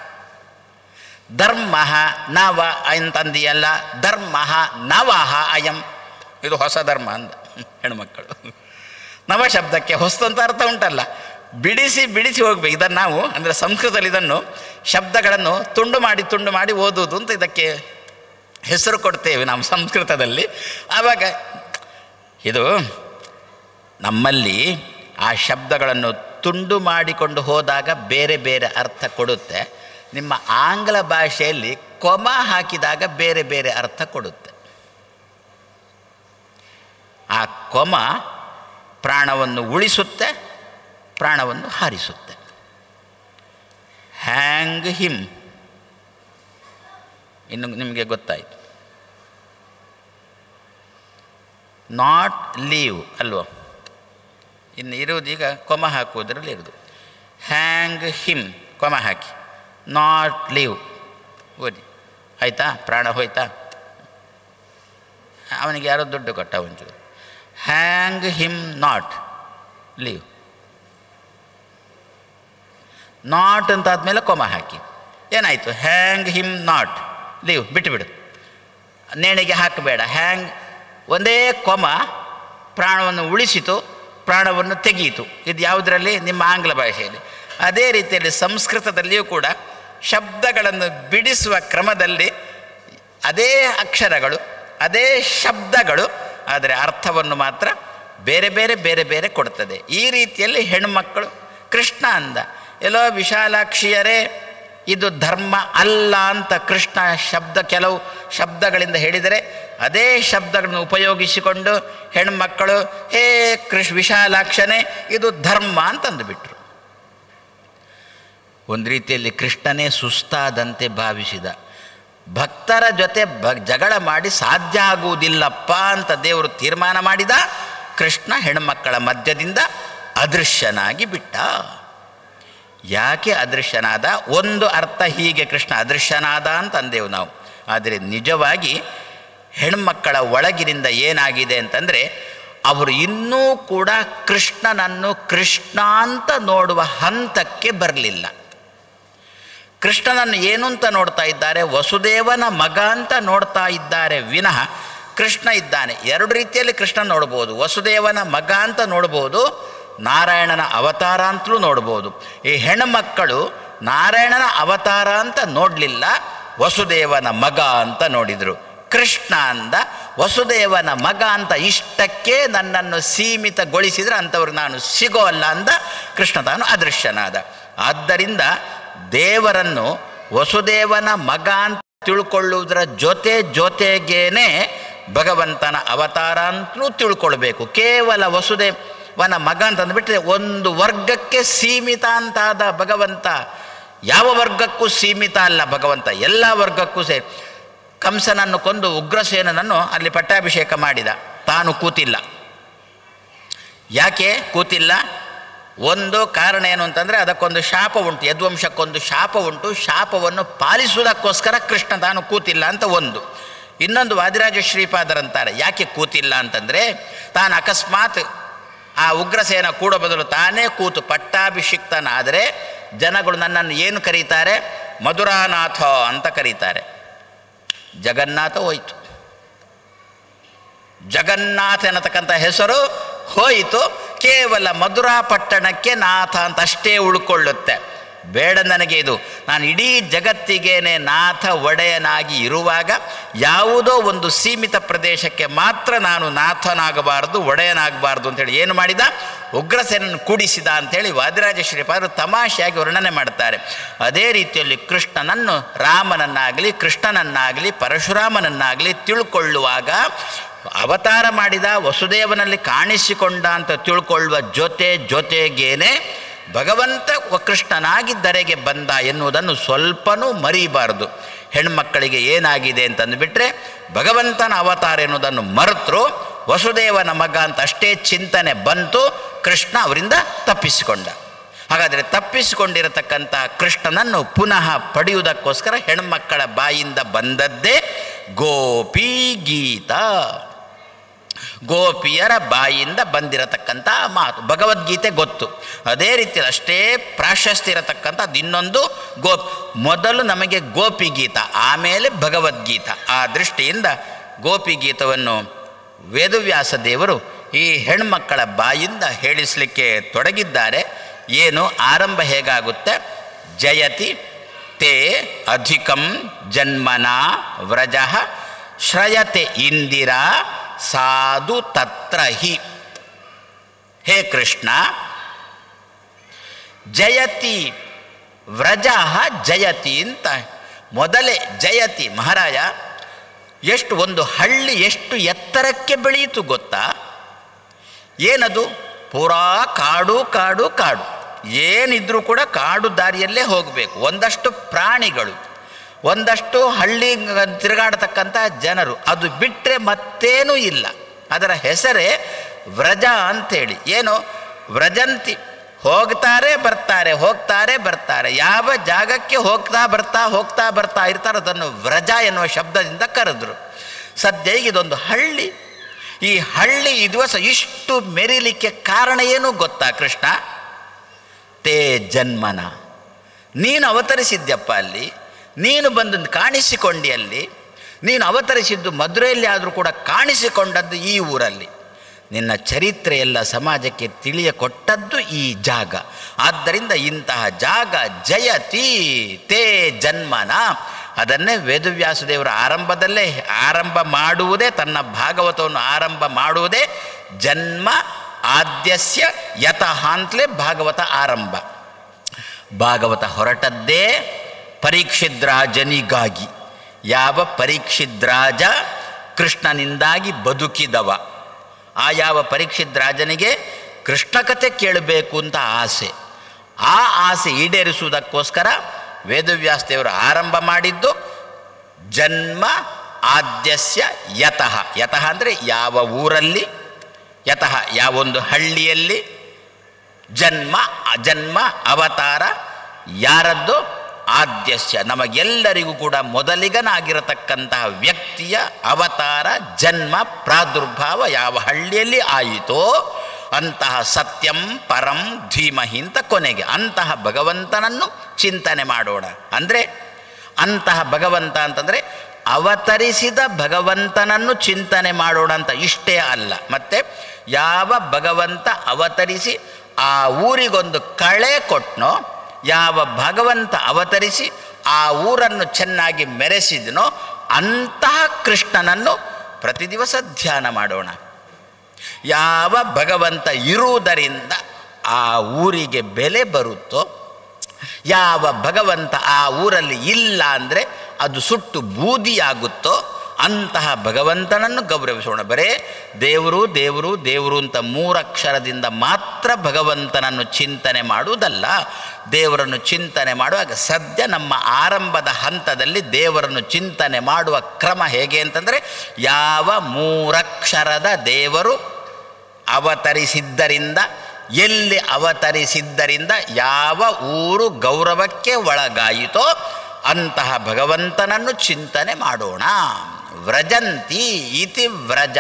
ಧರ್ಮ ನವ ಅಂತಂದಿಯಲ್ಲ ಧರ್ಮ ನವಹ ಅಯಂ ಇದು ಹೊಸ ಧರ್ಮ ಅಂದ ಹೆಣ್ಮಕ್ಕಳು ನವ ಶಬ್ದಕ್ಕೆ ಹೊಸದಂತ ಅರ್ಥ ಉಂಟಲ್ಲ ಬಿಡಿಸಿ ಬಿಡಿಸಿ ಹೋಗ್ಬೇಕು ಇದನ್ನು ನಾವು ಅಂದರೆ ಸಂಸ್ಕೃತದಲ್ಲಿ ಇದನ್ನು ಶಬ್ದಗಳನ್ನು ತುಂಡು ಮಾಡಿ ತುಂಡು ಮಾಡಿ ಓದುವುದು ಅಂತ ಇದಕ್ಕೆ ಹೆಸರು ಕೊಡ್ತೇವೆ ನಾವು ಸಂಸ್ಕೃತದಲ್ಲಿ ಆವಾಗ ಇದು ನಮ್ಮಲ್ಲಿ ಆ ಶಬ್ದಗಳನ್ನು ತುಂಡು ಮಾಡಿಕೊಂಡು ಹೋದಾಗ ಬೇರೆ ಬೇರೆ ಅರ್ಥ ಕೊಡುತ್ತೆ ನಿಮ್ಮ ಆಂಗ್ಲ ಭಾಷೆಯಲ್ಲಿ ಕೊಮ ಹಾಕಿದಾಗ ಬೇರೆ ಬೇರೆ ಅರ್ಥ ಕೊಡುತ್ತೆ ಆ ಕೊಮ ಪ್ರಾಣವನ್ನು ಉಳಿಸುತ್ತೆ ಪ್ರಾಣವನ್ನು ಹಾರಿಸುತ್ತೆ ಹ್ಯಾಂಗ್ ಹಿಮ್ ಇನ್ನು ನಿಮಗೆ ಗೊತ್ತಾಯಿತು ನಾಟ್ ಲೀವ್ ಅಲ್ವೋ ಇನ್ನು ಇರುವುದೀಗ ಕೊಮ ಹಾಕುವುದರಲ್ಲಿ ಇರೋದು ಹ್ಯಾಂಗ್ ಹಿಮ್ ಕೊಮ ಹಾಕಿ ನಾಟ್ ಲೀವ್ ಓದಿ ಆಯಿತಾ ಪ್ರಾಣ ಹೋಯ್ತಾ ಅವನಿಗೆ ಯಾರೋ ದುಡ್ಡು ಕೊಟ್ಟ ಒಂಚೂರು hang him not leave not ಅಂತ ಆದಮೇಲೆ ಕೊಮ ಹಾಕಿ ಏನಾಯಿತು ಹ್ಯಾಂಗ್ ಹಿಮ್ ನಾಟ್ ಲೀವ್ ಬಿಟ್ಟುಬಿಡು ನೇಣಿಗೆ ಹಾಕಬೇಡ ಹ್ಯಾಂಗ್ ಒಂದೇ ಕೊಮ ಪ್ರಾಣವನ್ನು ಉಳಿಸಿತು ಪ್ರಾಣವನ್ನು ತೆಗೆಯಿತು ಇದು ಯಾವುದರಲ್ಲಿ ನಿಮ್ಮ ಆಂಗ್ಲ ಭಾಷೆಯಲ್ಲಿ ಅದೇ ರೀತಿಯಲ್ಲಿ ಸಂಸ್ಕೃತದಲ್ಲಿಯೂ ಕೂಡ ಶಬ್ದಗಳನ್ನು ಬಿಡಿಸುವ ಕ್ರಮದಲ್ಲಿ ಅದೇ ಅಕ್ಷರಗಳು ಅದೇ ಶಬ್ದಗಳು ಆದರೆ ಅರ್ಥವನ್ನು ಮಾತ್ರ ಬೇರೆ ಬೇರೆ ಬೇರೆ ಬೇರೆ ಕೊಡ್ತದೆ ಈ ರೀತಿಯಲ್ಲಿ ಹೆಣ್ಮಕ್ಕಳು ಕೃಷ್ಣ ಅಂದ ಎಲ್ಲೋ ವಿಶಾಲಾಕ್ಷಿಯರೇ ಇದು ಧರ್ಮ ಅಲ್ಲ ಅಂತ ಕೃಷ್ಣ ಶಬ್ದ ಕೆಲವು ಶಬ್ದಗಳಿಂದ ಹೇಳಿದರೆ ಅದೇ ಶಬ್ದಗಳನ್ನು ಉಪಯೋಗಿಸಿಕೊಂಡು ಹೆಣ್ಮಕ್ಕಳು ಹೇ ಕೃಷ್ ವಿಶಾಲಾಕ್ಷನೇ ಇದು ಧರ್ಮ ಅಂತಂದುಬಿಟ್ರು ಒಂದು ರೀತಿಯಲ್ಲಿ ಕೃಷ್ಣನೇ ಸುಸ್ತಾದಂತೆ ಭಾವಿಸಿದ ಭಕ್ತರ ಜೊತೆ ಬ ಜಗಳ ಮಾಡಿ ಸಾಧ್ಯ ಆಗುವುದಿಲ್ಲಪ್ಪ ಅಂತ ದೇವರು ತೀರ್ಮಾನ ಮಾಡಿದ ಕೃಷ್ಣ ಹೆಣ್ಮಕ್ಕಳ ಮಧ್ಯದಿಂದ ಅದೃಶ್ಯನಾಗಿ ಬಿಟ್ಟ ಯಾಕೆ ಅದೃಶ್ಯನಾದ ಒಂದು ಅರ್ಥ ಹೀಗೆ ಕೃಷ್ಣ ಅದೃಶ್ಯನಾದ ಅಂತ ಅಂದೆವು ನಾವು ಆದರೆ ನಿಜವಾಗಿ ಹೆಣ್ಮಕ್ಕಳ ಒಳಗಿನಿಂದ ಏನಾಗಿದೆ ಅಂತಂದರೆ ಅವರು ಇನ್ನೂ ಕೂಡ ಕೃಷ್ಣನನ್ನು ಕೃಷ್ಣ ಅಂತ ನೋಡುವ ಹಂತಕ್ಕೆ ಬರಲಿಲ್ಲ ಕೃಷ್ಣನನ್ನು ಏನು ಅಂತ ನೋಡ್ತಾ ಇದ್ದಾರೆ ವಸುದೇವನ ಮಗ ಅಂತ ನೋಡ್ತಾ ಇದ್ದಾರೆ ವಿನಃ ಕೃಷ್ಣ ಇದ್ದಾನೆ ಎರಡು ರೀತಿಯಲ್ಲಿ ಕೃಷ್ಣ ನೋಡ್ಬೋದು ವಸುದೇವನ ಮಗ ಅಂತ ನೋಡ್ಬೋದು ನಾರಾಯಣನ ಅವತಾರ ಅಂತಲೂ ನೋಡ್ಬೋದು ಈ ಹೆಣ್ಣುಮಕ್ಕಳು ನಾರಾಯಣನ ಅವತಾರ ಅಂತ ನೋಡಲಿಲ್ಲ ವಸುದೇವನ ಮಗ ಅಂತ ನೋಡಿದರು ಕೃಷ್ಣ ಅಂದ ವಸುದೇವನ ಮಗ ಅಂತ ಇಷ್ಟಕ್ಕೆ ನನ್ನನ್ನು ಸೀಮಿತಗೊಳಿಸಿದರೆ ಅಂಥವ್ರಿಗೆ ನಾನು ಸಿಗೋಲ್ಲ ಅಂದ ಕೃಷ್ಣ ತಾನು ಅದೃಶ್ಯನಾದ ಆದ್ದರಿಂದ ದೇವರನ್ನು ವಸುದೇವನ ಮಗ ಅಂತ ತಿಳ್ಕೊಳ್ಳುವುದರ ಜೊತೆ ಜೊತೆಗೇನೆ ಭಗವಂತನ ಅವತಾರ ಅಂತಲೂ ತಿಳ್ಕೊಳ್ಬೇಕು ಕೇವಲ ವಸುದೇವನ ಮಗ ಅಂತಂದ್ಬಿಟ್ರೆ ಒಂದು ವರ್ಗಕ್ಕೆ ಸೀಮಿತ ಅಂತಾದ ಭಗವಂತ ಯಾವ ವರ್ಗಕ್ಕೂ ಸೀಮಿತ ಅಲ್ಲ ಭಗವಂತ ಎಲ್ಲ ವರ್ಗಕ್ಕೂ ಸೇ ಕಂಸನನ್ನು ಕೊಂದು ಉಗ್ರಸೇನನನ್ನು ಅಲ್ಲಿ ಪಟ್ಟಾಭಿಷೇಕ ಮಾಡಿದ ತಾನು ಕೂತಿಲ್ಲ ಯಾಕೆ ಕೂತಿಲ್ಲ ಒಂದು ಕಾರಣ ಏನು ಅಂತಂದರೆ ಅದಕ್ಕೊಂದು ಶಾಪ ಉಂಟು ಯದ್ವಂಶಕ್ಕೊಂದು ಶಾಪ ಉಂಟು ಶಾಪವನ್ನು ಪಾಲಿಸುವುದಕ್ಕೋಸ್ಕರ ಕೃಷ್ಣ ತಾನು ಕೂತಿಲ್ಲ ಅಂತ ಒಂದು ಇನ್ನೊಂದು ವಾದಿರಾಜ ಶ್ರೀಪಾದರಂತಾರೆ ಯಾಕೆ ಕೂತಿಲ್ಲ ಅಂತಂದರೆ ತಾನು ಅಕಸ್ಮಾತ್ ಆ ಉಗ್ರಸೇನ ಕೂಡೋ ಬದಲು ತಾನೇ ಕೂತು ಪಟ್ಟಾಭಿಷಿಕ್ತನಾದರೆ ಜನಗಳು ನನ್ನನ್ನು ಏನು ಕರೀತಾರೆ ಮಧುರಾನಾಥ ಅಂತ ಕರೀತಾರೆ ಜಗನ್ನಾಥ ಹೋಯಿತು ಜಗನ್ನಾಥ ಅನ್ನತಕ್ಕಂಥ ಹೆಸರು ಹೋಯಿತು ಕೇವಲ ಮಧುರಾ ಪಟ್ಟಣಕ್ಕೆ ನಾಥ ಅಂತ ಅಷ್ಟೇ ಉಳ್ಕೊಳ್ಳುತ್ತೆ ಬೇಡ ನನಗೆ ಇದು ನಾನು ಇಡೀ ಜಗತ್ತಿಗೇನೆ ನಾಥ ಒಡೆಯನಾಗಿ ಇರುವಾಗ ಯಾವುದೋ ಒಂದು ಸೀಮಿತ ಪ್ರದೇಶಕ್ಕೆ ಮಾತ್ರ ನಾನು ನಾಥನಾಗಬಾರ್ದು ಒಡೆಯನಾಗಬಾರ್ದು ಅಂತೇಳಿ ಏನು ಮಾಡಿದ ಉಗ್ರಸೇನನ್ನು ಕೂಡಿಸಿದ ಅಂಥೇಳಿ ವಾದಿರಾಜ ಶ್ರೀಪಾದರು ತಮಾಷೆಯಾಗಿ ವರ್ಣನೆ ಮಾಡ್ತಾರೆ ಅದೇ ರೀತಿಯಲ್ಲಿ ಕೃಷ್ಣನನ್ನು ರಾಮನನ್ನಾಗಲಿ ಕೃಷ್ಣನನ್ನಾಗಲಿ ಪರಶುರಾಮನನ್ನಾಗಲಿ ತಿಳ್ಕೊಳ್ಳುವಾಗ ಅವತಾರ ಮಾಡಿದ ವಸುದೇವನಲ್ಲಿ ಕಾಣಿಸಿಕೊಂಡ ಅಂತ ತಿಳ್ಕೊಳ್ಳುವ ಜೊತೆ ಜೊತೆಗೇನೆ ಭಗವಂತ ಕೃಷ್ಣನಾಗಿದ್ದರೆಗೆ ಬಂದ ಎನ್ನುವುದನ್ನು ಸ್ವಲ್ಪನೂ ಮರೀಬಾರದು ಹೆಣ್ಮಕ್ಕಳಿಗೆ ಏನಾಗಿದೆ ಅಂತಂದುಬಿಟ್ರೆ ಭಗವಂತನ ಅವತಾರ ಎನ್ನುವುದನ್ನು ಮರೆತರು ವಸುದೇವನ ಮಗ ಅಂತ ಅಷ್ಟೇ ಚಿಂತನೆ ಬಂತು ಕೃಷ್ಣ ಅವರಿಂದ ತಪ್ಪಿಸಿಕೊಂಡ ಹಾಗಾದರೆ ತಪ್ಪಿಸಿಕೊಂಡಿರತಕ್ಕಂಥ ಕೃಷ್ಣನನ್ನು ಪುನಃ ಪಡೆಯುವುದಕ್ಕೋಸ್ಕರ ಹೆಣ್ಮಕ್ಕಳ ಬಾಯಿಂದ ಬಂದದ್ದೇ ಗೋಪಿ ಗೀತ ಗೋಪಿಯರ ಬಾಯಿಂದ ಬಂದಿರತಕ್ಕಂಥ ಮಾತು ಭಗವದ್ಗೀತೆ ಗೊತ್ತು ಅದೇ ರೀತಿಯಲ್ಲಿ ಅಷ್ಟೇ ಪ್ರಾಶಸ್ತ್ಯ ಇರತಕ್ಕಂಥದ್ದು ಇನ್ನೊಂದು ಗೋ ಮೊದಲು ನಮಗೆ ಗೋಪಿ ಗೀತ ಆಮೇಲೆ ಭಗವದ್ಗೀತ ಆ ದೃಷ್ಟಿಯಿಂದ ಗೋಪಿ ಗೀತವನ್ನು ವೇದವ್ಯಾಸ ದೇವರು ಈ ಹೆಣ್ಮಕ್ಕಳ ಬಾಯಿಂದ ಹೇಳಿಸಲಿಕ್ಕೆ ತೊಡಗಿದ್ದಾರೆ ಏನು ಆರಂಭ ಹೇಗಾಗುತ್ತೆ ಜಯತಿ ತೇ ಅಧಿಕಂ ಜನ್ಮನ ವ್ರಜ ಶ್ರಯತೆ ಇಂದಿರಾ ಸಾಧು ತತ್ರ ಹಿ ಹೇ ಕೃಷ್ಣ ಜಯತಿ ವ್ರಜ ಜಯತಿ ಅಂತ ಮೊದಲೇ ಜಯತಿ ಮಹಾರಾಯ ಎಷ್ಟು ಒಂದು ಹಳ್ಳಿ ಎಷ್ಟು ಎತ್ತರಕ್ಕೆ ಬೆಳೆಯಿತು ಗೊತ್ತಾ ಏನದು ಪೂರಾ ಕಾಡು ಕಾಡು ಕಾಡು ಏನಿದ್ರೂ ಕೂಡ ಕಾಡು ದಾರಿಯಲ್ಲೇ ಹೋಗಬೇಕು ಒಂದಷ್ಟು ಪ್ರಾಣಿಗಳು ಒಂದಷ್ಟು ಹಳ್ಳಿ ತಿರುಗಾಡತಕ್ಕಂಥ ಜನರು ಅದು ಬಿಟ್ಟರೆ ಮತ್ತೇನೂ ಇಲ್ಲ ಅದರ ಹೆಸರೇ ವ್ರಜ ಅಂಥೇಳಿ ಏನು ವ್ರಜಂತಿ ಹೋಗ್ತಾರೆ ಬರ್ತಾರೆ ಹೋಗ್ತಾರೆ ಬರ್ತಾರೆ ಯಾವ ಜಾಗಕ್ಕೆ ಹೋಗ್ತಾ ಬರ್ತಾ ಹೋಗ್ತಾ ಬರ್ತಾ ಇರ್ತಾರೆ ಅದನ್ನು ವ್ರಜ ಎನ್ನುವ ಶಬ್ದದಿಂದ ಕರೆದ್ರು ಸದ್ಯ ಈಗ ಇದೊಂದು ಹಳ್ಳಿ ಈ ಹಳ್ಳಿ ಈ ದಿವಸ ಇಷ್ಟು ಮೆರಿಲಿಕ್ಕೆ ಕಾರಣ ಏನು ಗೊತ್ತಾ ಕೃಷ್ಣ ತೇ ಜನ್ಮನ ನೀನು ಅವತರಿಸಿದ್ಯಪ್ಪ ಅಲ್ಲಿ ನೀನು ಬಂದು ಕಾಣಿಸಿಕೊಂಡಿ ಅಲ್ಲಿ ನೀನು ಅವತರಿಸಿದ್ದು ಮಧುರೆಯಲ್ಲಿ ಆದರೂ ಕೂಡ ಕಾಣಿಸಿಕೊಂಡದ್ದು ಈ ಊರಲ್ಲಿ ನಿನ್ನ ಚರಿತ್ರೆ ಎಲ್ಲ ಸಮಾಜಕ್ಕೆ ತಿಳಿಯ ಕೊಟ್ಟದ್ದು ಈ ಜಾಗ ಆದ್ದರಿಂದ ಇಂತಹ ಜಾಗ ಜಯತಿ ತೇ ಜನ್ಮನ ಅದನ್ನೇ ವೇದವ್ಯಾಸ ದೇವರ ಆರಂಭದಲ್ಲೇ ಆರಂಭ ಮಾಡುವುದೇ ತನ್ನ ಭಾಗವತವನ್ನು ಆರಂಭ ಮಾಡುವುದೇ ಜನ್ಮ ಆದ್ಯಸ್ಯ ಯತಃ ಅಂತಲೇ ಭಾಗವತ ಆರಂಭ ಭಾಗವತ ಹೊರಟದ್ದೇ ಪರೀಕ್ಷಿದ್ರಾಜನಿಗಾಗಿ ಯಾವ ಪರೀಕ್ಷಿದ್ರಾಜ ಕೃಷ್ಣನಿಂದಾಗಿ ಬದುಕಿದವ ಆ ಯಾವ ಪರೀಕ್ಷಿದ್ರಾಜನಿಗೆ ಕೃಷ್ಣ ಕಥೆ ಕೇಳಬೇಕು ಅಂತ ಆಸೆ ಆ ಆಸೆ ಈಡೇರಿಸುವುದಕ್ಕೋಸ್ಕರ ವೇದವ್ಯಾಸ ದೇವರು ಆರಂಭ ಮಾಡಿದ್ದು ಜನ್ಮ ಆದ್ಯಸ್ಯ ಯತಃ ಯತಃ ಅಂದರೆ ಯಾವ ಊರಲ್ಲಿ ಯತಃ ಯಾವೊಂದು ಹಳ್ಳಿಯಲ್ಲಿ ಜನ್ಮ ಜನ್ಮ ಅವತಾರ ಯಾರದ್ದು ಆದ್ಯಸ್ಯ ನಮಗೆಲ್ಲರಿಗೂ ಕೂಡ ಮೊದಲಿಗನಾಗಿರತಕ್ಕಂತಹ ವ್ಯಕ್ತಿಯ ಅವತಾರ ಜನ್ಮ ಪ್ರಾದುರ್ಭಾವ ಯಾವ ಹಳ್ಳಿಯಲ್ಲಿ ಆಯಿತೋ ಅಂತಹ ಸತ್ಯಂ ಪರಂ ಧೀಮಹಿ ಅಂತ ಕೊನೆಗೆ ಅಂತಹ ಭಗವಂತನನ್ನು ಚಿಂತನೆ ಮಾಡೋಣ ಅಂದರೆ ಅಂತಹ ಭಗವಂತ ಅಂತಂದರೆ ಅವತರಿಸಿದ ಭಗವಂತನನ್ನು ಚಿಂತನೆ ಮಾಡೋಣ ಅಂತ ಇಷ್ಟೇ ಅಲ್ಲ ಮತ್ತೆ ಯಾವ ಭಗವಂತ ಅವತರಿಸಿ ಆ ಊರಿಗೊಂದು ಕಳೆ ಕೊಟ್ನೋ ಯಾವ ಭಗವಂತ ಅವತರಿಸಿ ಆ ಊರನ್ನು ಚೆನ್ನಾಗಿ ಮೆರೆಸಿದನೋ ಅಂತಹ ಕೃಷ್ಣನನ್ನು ಪ್ರತಿ ದಿವಸ ಧ್ಯಾನ ಮಾಡೋಣ ಯಾವ ಭಗವಂತ ಇರುವುದರಿಂದ ಆ ಊರಿಗೆ ಬೆಲೆ ಬರುತ್ತೋ ಯಾವ ಭಗವಂತ ಆ ಊರಲ್ಲಿ ಇಲ್ಲ ಅಂದರೆ ಅದು ಸುಟ್ಟು ಬೂದಿಯಾಗುತ್ತೋ ಅಂತಹ ಭಗವಂತನನ್ನು ಗೌರವಿಸೋಣ ಬರೇ ದೇವರು ದೇವರು ದೇವರು ಅಂತ ಮೂರಕ್ಷರದಿಂದ ಮಾತ್ರ ಭಗವಂತನನ್ನು ಚಿಂತನೆ ಮಾಡುವುದಲ್ಲ ದೇವರನ್ನು ಚಿಂತನೆ ಮಾಡುವಾಗ ಸದ್ಯ ನಮ್ಮ ಆರಂಭದ ಹಂತದಲ್ಲಿ ದೇವರನ್ನು ಚಿಂತನೆ ಮಾಡುವ ಕ್ರಮ ಹೇಗೆ ಅಂತಂದರೆ ಯಾವ ಮೂರಕ್ಷರದ ದೇವರು ಅವತರಿಸಿದ್ದರಿಂದ ಎಲ್ಲಿ ಅವತರಿಸಿದ್ದರಿಂದ ಯಾವ ಊರು ಗೌರವಕ್ಕೆ ಒಳಗಾಯಿತೋ ಅಂತಹ ಭಗವಂತನನ್ನು ಚಿಂತನೆ ಮಾಡೋಣ ವ್ರಜಂತಿ ಇತಿ ವ್ರಜ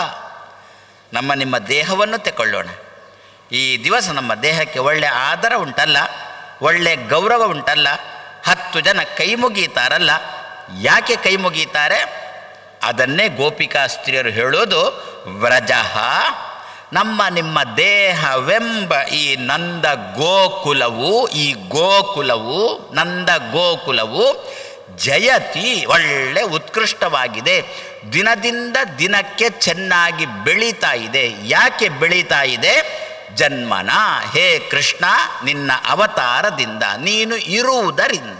ನಮ್ಮ ನಿಮ್ಮ ದೇಹವನ್ನು ತೆಕೊಳ್ಳೋಣ ಈ ದಿವಸ ನಮ್ಮ ದೇಹಕ್ಕೆ ಒಳ್ಳೆಯ ಆದರ ಉಂಟಲ್ಲ ಒಳ್ಳೆಯ ಗೌರವ ಉಂಟಲ್ಲ ಹತ್ತು ಜನ ಕೈ ಮುಗೀತಾರಲ್ಲ ಯಾಕೆ ಕೈ ಮುಗೀತಾರೆ ಅದನ್ನೇ ಗೋಪಿಕಾ ಸ್ತ್ರೀಯರು ಹೇಳೋದು ವ್ರಜಃ ನಮ್ಮ ನಿಮ್ಮ ದೇಹವೆಂಬ ಈ ನಂದ ಗೋಕುಲವು ಈ ಗೋಕುಲವು ನಂದ ಗೋಕುಲವು ಜಯತಿ ಒಳ್ಳೆ ಉತ್ಕೃಷ್ಟವಾಗಿದೆ ದಿನದಿಂದ ದಿನಕ್ಕೆ ಚೆನ್ನಾಗಿ ಬೆಳೀತಾ ಇದೆ ಯಾಕೆ ಬೆಳೀತಾ ಇದೆ ಜನ್ಮನ ಹೇ ಕೃಷ್ಣ ನಿನ್ನ ಅವತಾರದಿಂದ ನೀನು ಇರುವುದರಿಂದ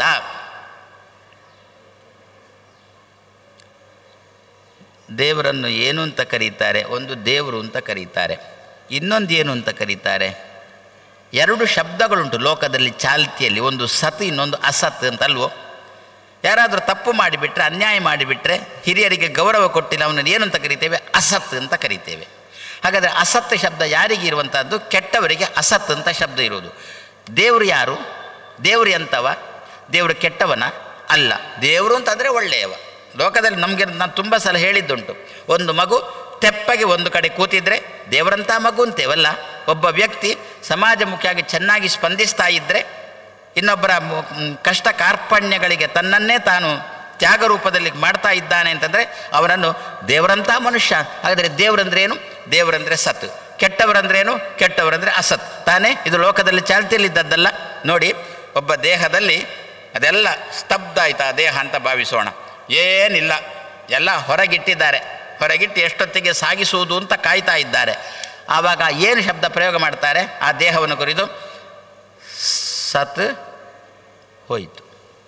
ದೇವರನ್ನು ಏನು ಅಂತ ಕರೀತಾರೆ ಒಂದು ದೇವರು ಅಂತ ಕರೀತಾರೆ ಇನ್ನೊಂದು ಏನು ಅಂತ ಕರೀತಾರೆ ಎರಡು ಶಬ್ದಗಳುಂಟು ಲೋಕದಲ್ಲಿ ಚಾಲ್ತಿಯಲ್ಲಿ ಒಂದು ಸತ್ ಇನ್ನೊಂದು ಅಸತ್ ಅಂತಲ್ವೋ ಯಾರಾದರೂ ತಪ್ಪು ಮಾಡಿಬಿಟ್ರೆ ಅನ್ಯಾಯ ಮಾಡಿಬಿಟ್ರೆ ಹಿರಿಯರಿಗೆ ಗೌರವ ಕೊಟ್ಟಿಲ್ಲ ಅವನನ್ನು ಏನು ಅಂತ ಕರಿತೇವೆ ಅಸತ್ ಅಂತ ಕರಿತೇವೆ ಹಾಗಾದರೆ ಅಸತ್ ಶಬ್ದ ಯಾರಿಗೆ ಇರುವಂಥದ್ದು ಕೆಟ್ಟವರಿಗೆ ಅಸತ್ ಅಂತ ಶಬ್ದ ಇರುವುದು ದೇವರು ಯಾರು ದೇವರು ಎಂತವ ದೇವರು ಕೆಟ್ಟವನ ಅಲ್ಲ ದೇವರು ಅಂತಂದರೆ ಒಳ್ಳೆಯವ ಲೋಕದಲ್ಲಿ ನಮಗೆ ನಾನು ತುಂಬ ಸಲ ಹೇಳಿದ್ದುಂಟು ಒಂದು ಮಗು ತೆಪ್ಪಗೆ ಒಂದು ಕಡೆ ಕೂತಿದ್ರೆ ದೇವರಂಥ ಮಗು ಅಂತೇವಲ್ಲ ಒಬ್ಬ ವ್ಯಕ್ತಿ ಸಮಾಜಮುಖಿಯಾಗಿ ಚೆನ್ನಾಗಿ ಸ್ಪಂದಿಸ್ತಾ ಇದ್ದರೆ ಇನ್ನೊಬ್ಬರ ಮು- ಮ್, ಕಷ್ಟ ಕಾರ್ಪಣ್ಯಗಳಿಗೆ ತನ್ನನ್ನೇ ತಾನು ತ್ಯಾಗ ರೂಪದಲ್ಲಿ ಮಾಡ್ತಾ ಇದ್ದಾನೆ ಅಂತಂದರೆ ಅವನನ್ನು ದೇವರಂಥ ಮನುಷ್ಯ ಹಾಗಾದರೆ ದೇವರಂದ್ರೆ ಏನು ದೇವರಂದರೆ ಸತ್ ಕೆಟ್ಟವರಂದ್ರೇನು ಕೆಟ್ಟವರಂದರೆ ಅಸತ್ ತಾನೇ ಇದು ಲೋಕದಲ್ಲಿ ಚಾಲ್ತಿಯಲ್ಲಿದ್ದದ್ದಲ್ಲ ನೋಡಿ ಒಬ್ಬ ದೇಹದಲ್ಲಿ ಅದೆಲ್ಲ ಸ್ತಬ್ಧ ಆಯ್ತು ಆ ದೇಹ ಅಂತ ಭಾವಿಸೋಣ ಏನಿಲ್ಲ ಎಲ್ಲ ಹೊರಗಿಟ್ಟಿದ್ದಾರೆ ಹೊರಗಿಟ್ಟು ಎಷ್ಟೊತ್ತಿಗೆ ಸಾಗಿಸುವುದು ಅಂತ ಕಾಯ್ತಾ ಇದ್ದಾರೆ ಆವಾಗ ಏನು ಶಬ್ದ ಪ್ರಯೋಗ ಮಾಡ್ತಾರೆ ಆ ದೇಹವನ್ನು ಕುರಿತು ಸತ್ ಹೋಯಿತು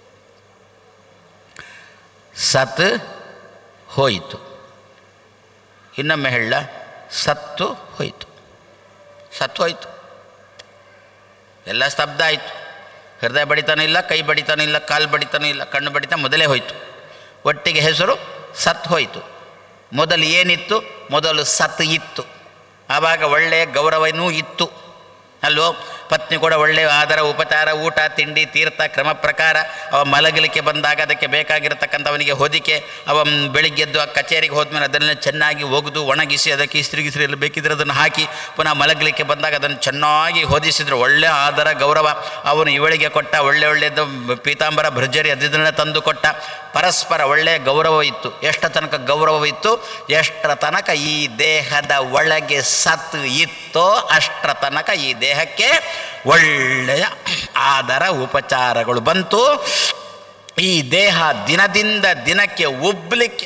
ಸತ್ ಹೋಯಿತು ಇನ್ನೊಮ್ಮೆ ಹೇಳ ಸತ್ತು ಹೋಯಿತು ಸತ್ತು ಹೋಯಿತು ಎಲ್ಲ ಸ್ತಬ್ಧ ಆಯಿತು ಹೃದಯ ಬಡಿತಾನೂ ಇಲ್ಲ ಕೈ ಬಡಿತಾನೂ ಇಲ್ಲ ಕಾಲು ಬಡಿತಾನೂ ಇಲ್ಲ ಕಣ್ಣು ಬಡಿತ ಮೊದಲೇ ಹೋಯಿತು ಒಟ್ಟಿಗೆ ಹೆಸರು ಸತ್ ಹೋಯಿತು ಮೊದಲು ಏನಿತ್ತು ಮೊದಲು ಸತ್ ಇತ್ತು ಆವಾಗ ಒಳ್ಳೆಯ ಗೌರವನೂ ಇತ್ತು ಅಲ್ವೋ ಪತ್ನಿ ಕೂಡ ಒಳ್ಳೆಯ ಆದರ ಉಪಚಾರ ಊಟ ತಿಂಡಿ ತೀರ್ಥ ಕ್ರಮ ಪ್ರಕಾರ ಅವ ಮಲಗಲಿಕ್ಕೆ ಬಂದಾಗ ಅದಕ್ಕೆ ಬೇಕಾಗಿರತಕ್ಕಂಥವನಿಗೆ ಹೊದಿಕೆ ಅವ ಮ್, ಬೆಳಿಗ್ಗೆದ್ದು ಆ ಕಚೇರಿಗೆ ಹೋದ್ಮೇಲೆ ಅದನ್ನೆಲ್ಲ ಚೆನ್ನಾಗಿ ಒಗೆದು ಒಣಗಿಸಿ ಅದಕ್ಕೆ ಇಸ್ತ್ರಿ ಗಿಸ್ತ್ರಿ ಎಲ್ಲ ಬೇಕಿದ್ರೆ ಅದನ್ನು ಹಾಕಿ ಪುನಃ ಮಲಗಲಿಕ್ಕೆ ಬಂದಾಗ ಅದನ್ನು ಚೆನ್ನಾಗಿ ಹೊದಿಸಿದ್ರು ಒಳ್ಳೆ ಆದರ ಗೌರವ ಅವನು ಇವಳಿಗೆ ಕೊಟ್ಟ ಒಳ್ಳೆ ಒಳ್ಳೆಯದು ಪೀತಾಂಬರ ಭರ್ಜರಿ ಅದನ್ನೆಲ್ಲ ತಂದು ಕೊಟ್ಟ ಪರಸ್ಪರ ಒಳ್ಳೆಯ ಗೌರವ ಇತ್ತು ಎಷ್ಟ ತನಕ ಗೌರವ ಇತ್ತು ಎಷ್ಟರ ತನಕ ಈ ದೇಹದ ಒಳಗೆ ಸತ್ತು ಇತ್ತೋ ಅಷ್ಟರ ತನಕ ಈ ದೇಹಕ್ಕೆ ಒಳ್ಳೆಯ ಆದರ ಉಪಚಾರಗಳು ಬಂತು ಈ ದೇಹ ದಿನದಿಂದ ದಿನಕ್ಕೆ ಉಬ್ಬಲಿಕ್ಕೆ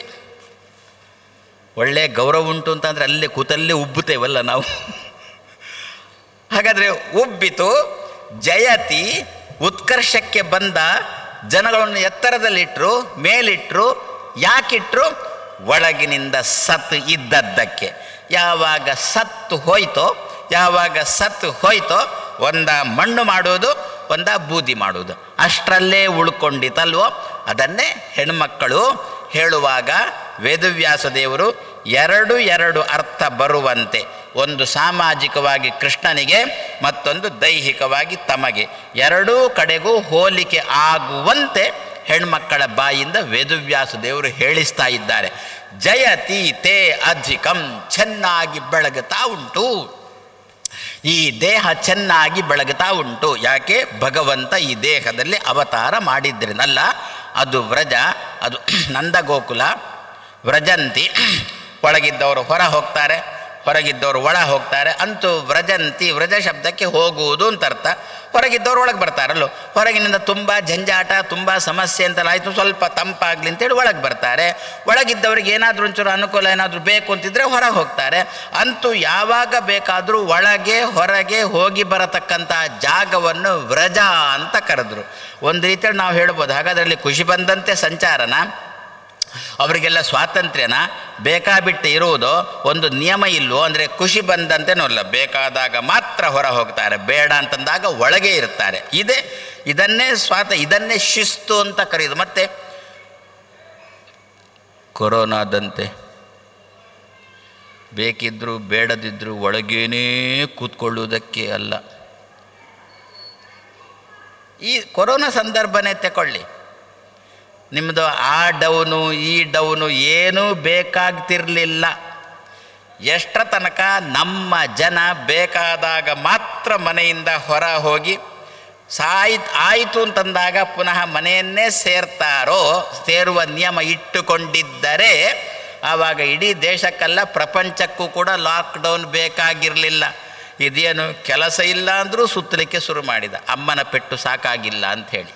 ಒಳ್ಳೆಯ ಗೌರವ ಉಂಟು ಅಂತಂದರೆ ಅಲ್ಲೇ ಕೂತಲ್ಲೇ ಉಬ್ಬುತ್ತೇವಲ್ಲ ನಾವು ಹಾಗಾದರೆ ಉಬ್ಬಿತು ಜಯತಿ ಉತ್ಕರ್ಷಕ್ಕೆ ಬಂದ ಜನಗಳನ್ನು ಎತ್ತರದಲ್ಲಿಟ್ಟರು ಮೇಲಿಟ್ಟರು ಯಾಕಿಟ್ರು ಒಳಗಿನಿಂದ ಸತ್ತು ಇದ್ದದ್ದಕ್ಕೆ ಯಾವಾಗ ಸತ್ತು ಹೋಯ್ತೋ ಯಾವಾಗ ಸತ್ತು ಹೋಯ್ತೋ ಒಂದ ಮಣ್ಣು ಮಾಡುವುದು ಒಂದ ಬೂದಿ ಮಾಡುವುದು ಅಷ್ಟರಲ್ಲೇ ಉಳ್ಕೊಂಡಿತಲ್ವೋ ಅದನ್ನೇ ಹೆಣ್ಮಕ್ಕಳು ಹೇಳುವಾಗ ವೇದವ್ಯಾಸ ದೇವರು ಎರಡು ಎರಡು ಅರ್ಥ ಬರುವಂತೆ ಒಂದು ಸಾಮಾಜಿಕವಾಗಿ ಕೃಷ್ಣನಿಗೆ ಮತ್ತೊಂದು ದೈಹಿಕವಾಗಿ ತಮಗೆ ಎರಡೂ ಕಡೆಗೂ ಹೋಲಿಕೆ ಆಗುವಂತೆ ಹೆಣ್ಮಕ್ಕಳ ಬಾಯಿಂದ ವೇದವ್ಯಾಸ ದೇವರು ಹೇಳಿಸ್ತಾ ಇದ್ದಾರೆ ಜಯತಿ ತೇ ಅಧಿಕಂ ಚೆನ್ನಾಗಿ ಬೆಳಗುತ್ತಾ ಉಂಟು ಈ ದೇಹ ಚೆನ್ನಾಗಿ ಬೆಳಗುತ್ತಾ ಉಂಟು ಯಾಕೆ ಭಗವಂತ ಈ ದೇಹದಲ್ಲಿ ಅವತಾರ ಮಾಡಿದ್ರಿನಲ್ಲ ಅದು ವ್ರಜ ಅದು ನಂದಗೋಕುಲ ವ್ರಜಂತಿ ಒಳಗಿದ್ದವರು ಹೊರ ಹೋಗ್ತಾರೆ ಹೊರಗಿದ್ದವರು ಒಳ ಹೋಗ್ತಾರೆ ಅಂತೂ ವ್ರಜಂತಿ ವ್ರಜ ಶಬ್ದಕ್ಕೆ ಹೋಗುವುದು ಅಂತ ಅರ್ಥ ಹೊರಗಿದ್ದವ್ರು ಒಳಗೆ ಬರ್ತಾರಲ್ಲೋ ಹೊರಗಿನಿಂದ ತುಂಬ ಜಂಜಾಟ ತುಂಬ ಸಮಸ್ಯೆ ಅಂತೆಲ್ಲ ಆಯಿತು ಸ್ವಲ್ಪ ತಂಪಾಗಲಿ ಅಂತೇಳಿ ಒಳಗೆ ಬರ್ತಾರೆ ಒಳಗಿದ್ದವ್ರಿಗೆ ಏನಾದರೂ ಒಂಚೂರು ಅನುಕೂಲ ಏನಾದರೂ ಬೇಕು ಅಂತಿದ್ರೆ ಹೊರಗೆ ಹೋಗ್ತಾರೆ ಅಂತೂ ಯಾವಾಗ ಬೇಕಾದರೂ ಒಳಗೆ ಹೊರಗೆ ಹೋಗಿ ಬರತಕ್ಕಂಥ ಜಾಗವನ್ನು ವ್ರಜ ಅಂತ ಕರೆದ್ರು ಒಂದು ರೀತಿಯಲ್ಲಿ ನಾವು ಹೇಳ್ಬೋದು ಹಾಗಾದ್ರಲ್ಲಿ ಖುಷಿ ಬಂದಂತೆ ಸಂಚಾರನ ಅವರಿಗೆಲ್ಲ ಸ್ವಾತಂತ್ರ್ಯನ ಬೇಕಾಬಿಟ್ಟು ಇರುವುದು ಒಂದು ನಿಯಮ ಇಲ್ವೋ ಅಂದರೆ ಖುಷಿ ಬಂದಂತೆನೂ ಅಲ್ಲ ಬೇಕಾದಾಗ ಮಾತ್ರ ಹೊರ ಹೋಗ್ತಾರೆ ಬೇಡ ಅಂತಂದಾಗ ಒಳಗೆ ಇರ್ತಾರೆ ಇದೇ ಇದನ್ನೇ ಸ್ವಾತ ಇದನ್ನೇ ಶಿಸ್ತು ಅಂತ ಕರೆಯೋದು ಮತ್ತೆ ಕೊರೋನಾದಂತೆ ಬೇಕಿದ್ದರೂ ಬೇಡದಿದ್ದರೂ ಒಳಗೇನೇ ಕೂತ್ಕೊಳ್ಳುವುದಕ್ಕೆ ಅಲ್ಲ ಈ ಕೊರೋನಾ ಸಂದರ್ಭನೇ ತಗೊಳ್ಳಿ ನಿಮ್ಮದು ಆ ಡೌನು ಈ ಡೌನು ಏನೂ ಬೇಕಾಗ್ತಿರಲಿಲ್ಲ ಎಷ್ಟರ ತನಕ ನಮ್ಮ ಜನ ಬೇಕಾದಾಗ ಮಾತ್ರ ಮನೆಯಿಂದ ಹೊರ ಹೋಗಿ ಸಾಯ್ತು ಆಯಿತು ಅಂತಂದಾಗ ಪುನಃ ಮನೆಯನ್ನೇ ಸೇರ್ತಾರೋ ಸೇರುವ ನಿಯಮ ಇಟ್ಟುಕೊಂಡಿದ್ದರೆ ಆವಾಗ ಇಡೀ ದೇಶಕ್ಕೆಲ್ಲ ಪ್ರಪಂಚಕ್ಕೂ ಕೂಡ ಲಾಕ್ಡೌನ್ ಬೇಕಾಗಿರಲಿಲ್ಲ ಇದೇನು ಕೆಲಸ ಇಲ್ಲ ಅಂದರೂ ಸುತ್ತಲಿಕ್ಕೆ ಶುರು ಮಾಡಿದ ಅಮ್ಮನ ಪೆಟ್ಟು ಸಾಕಾಗಿಲ್ಲ ಅಂಥೇಳಿ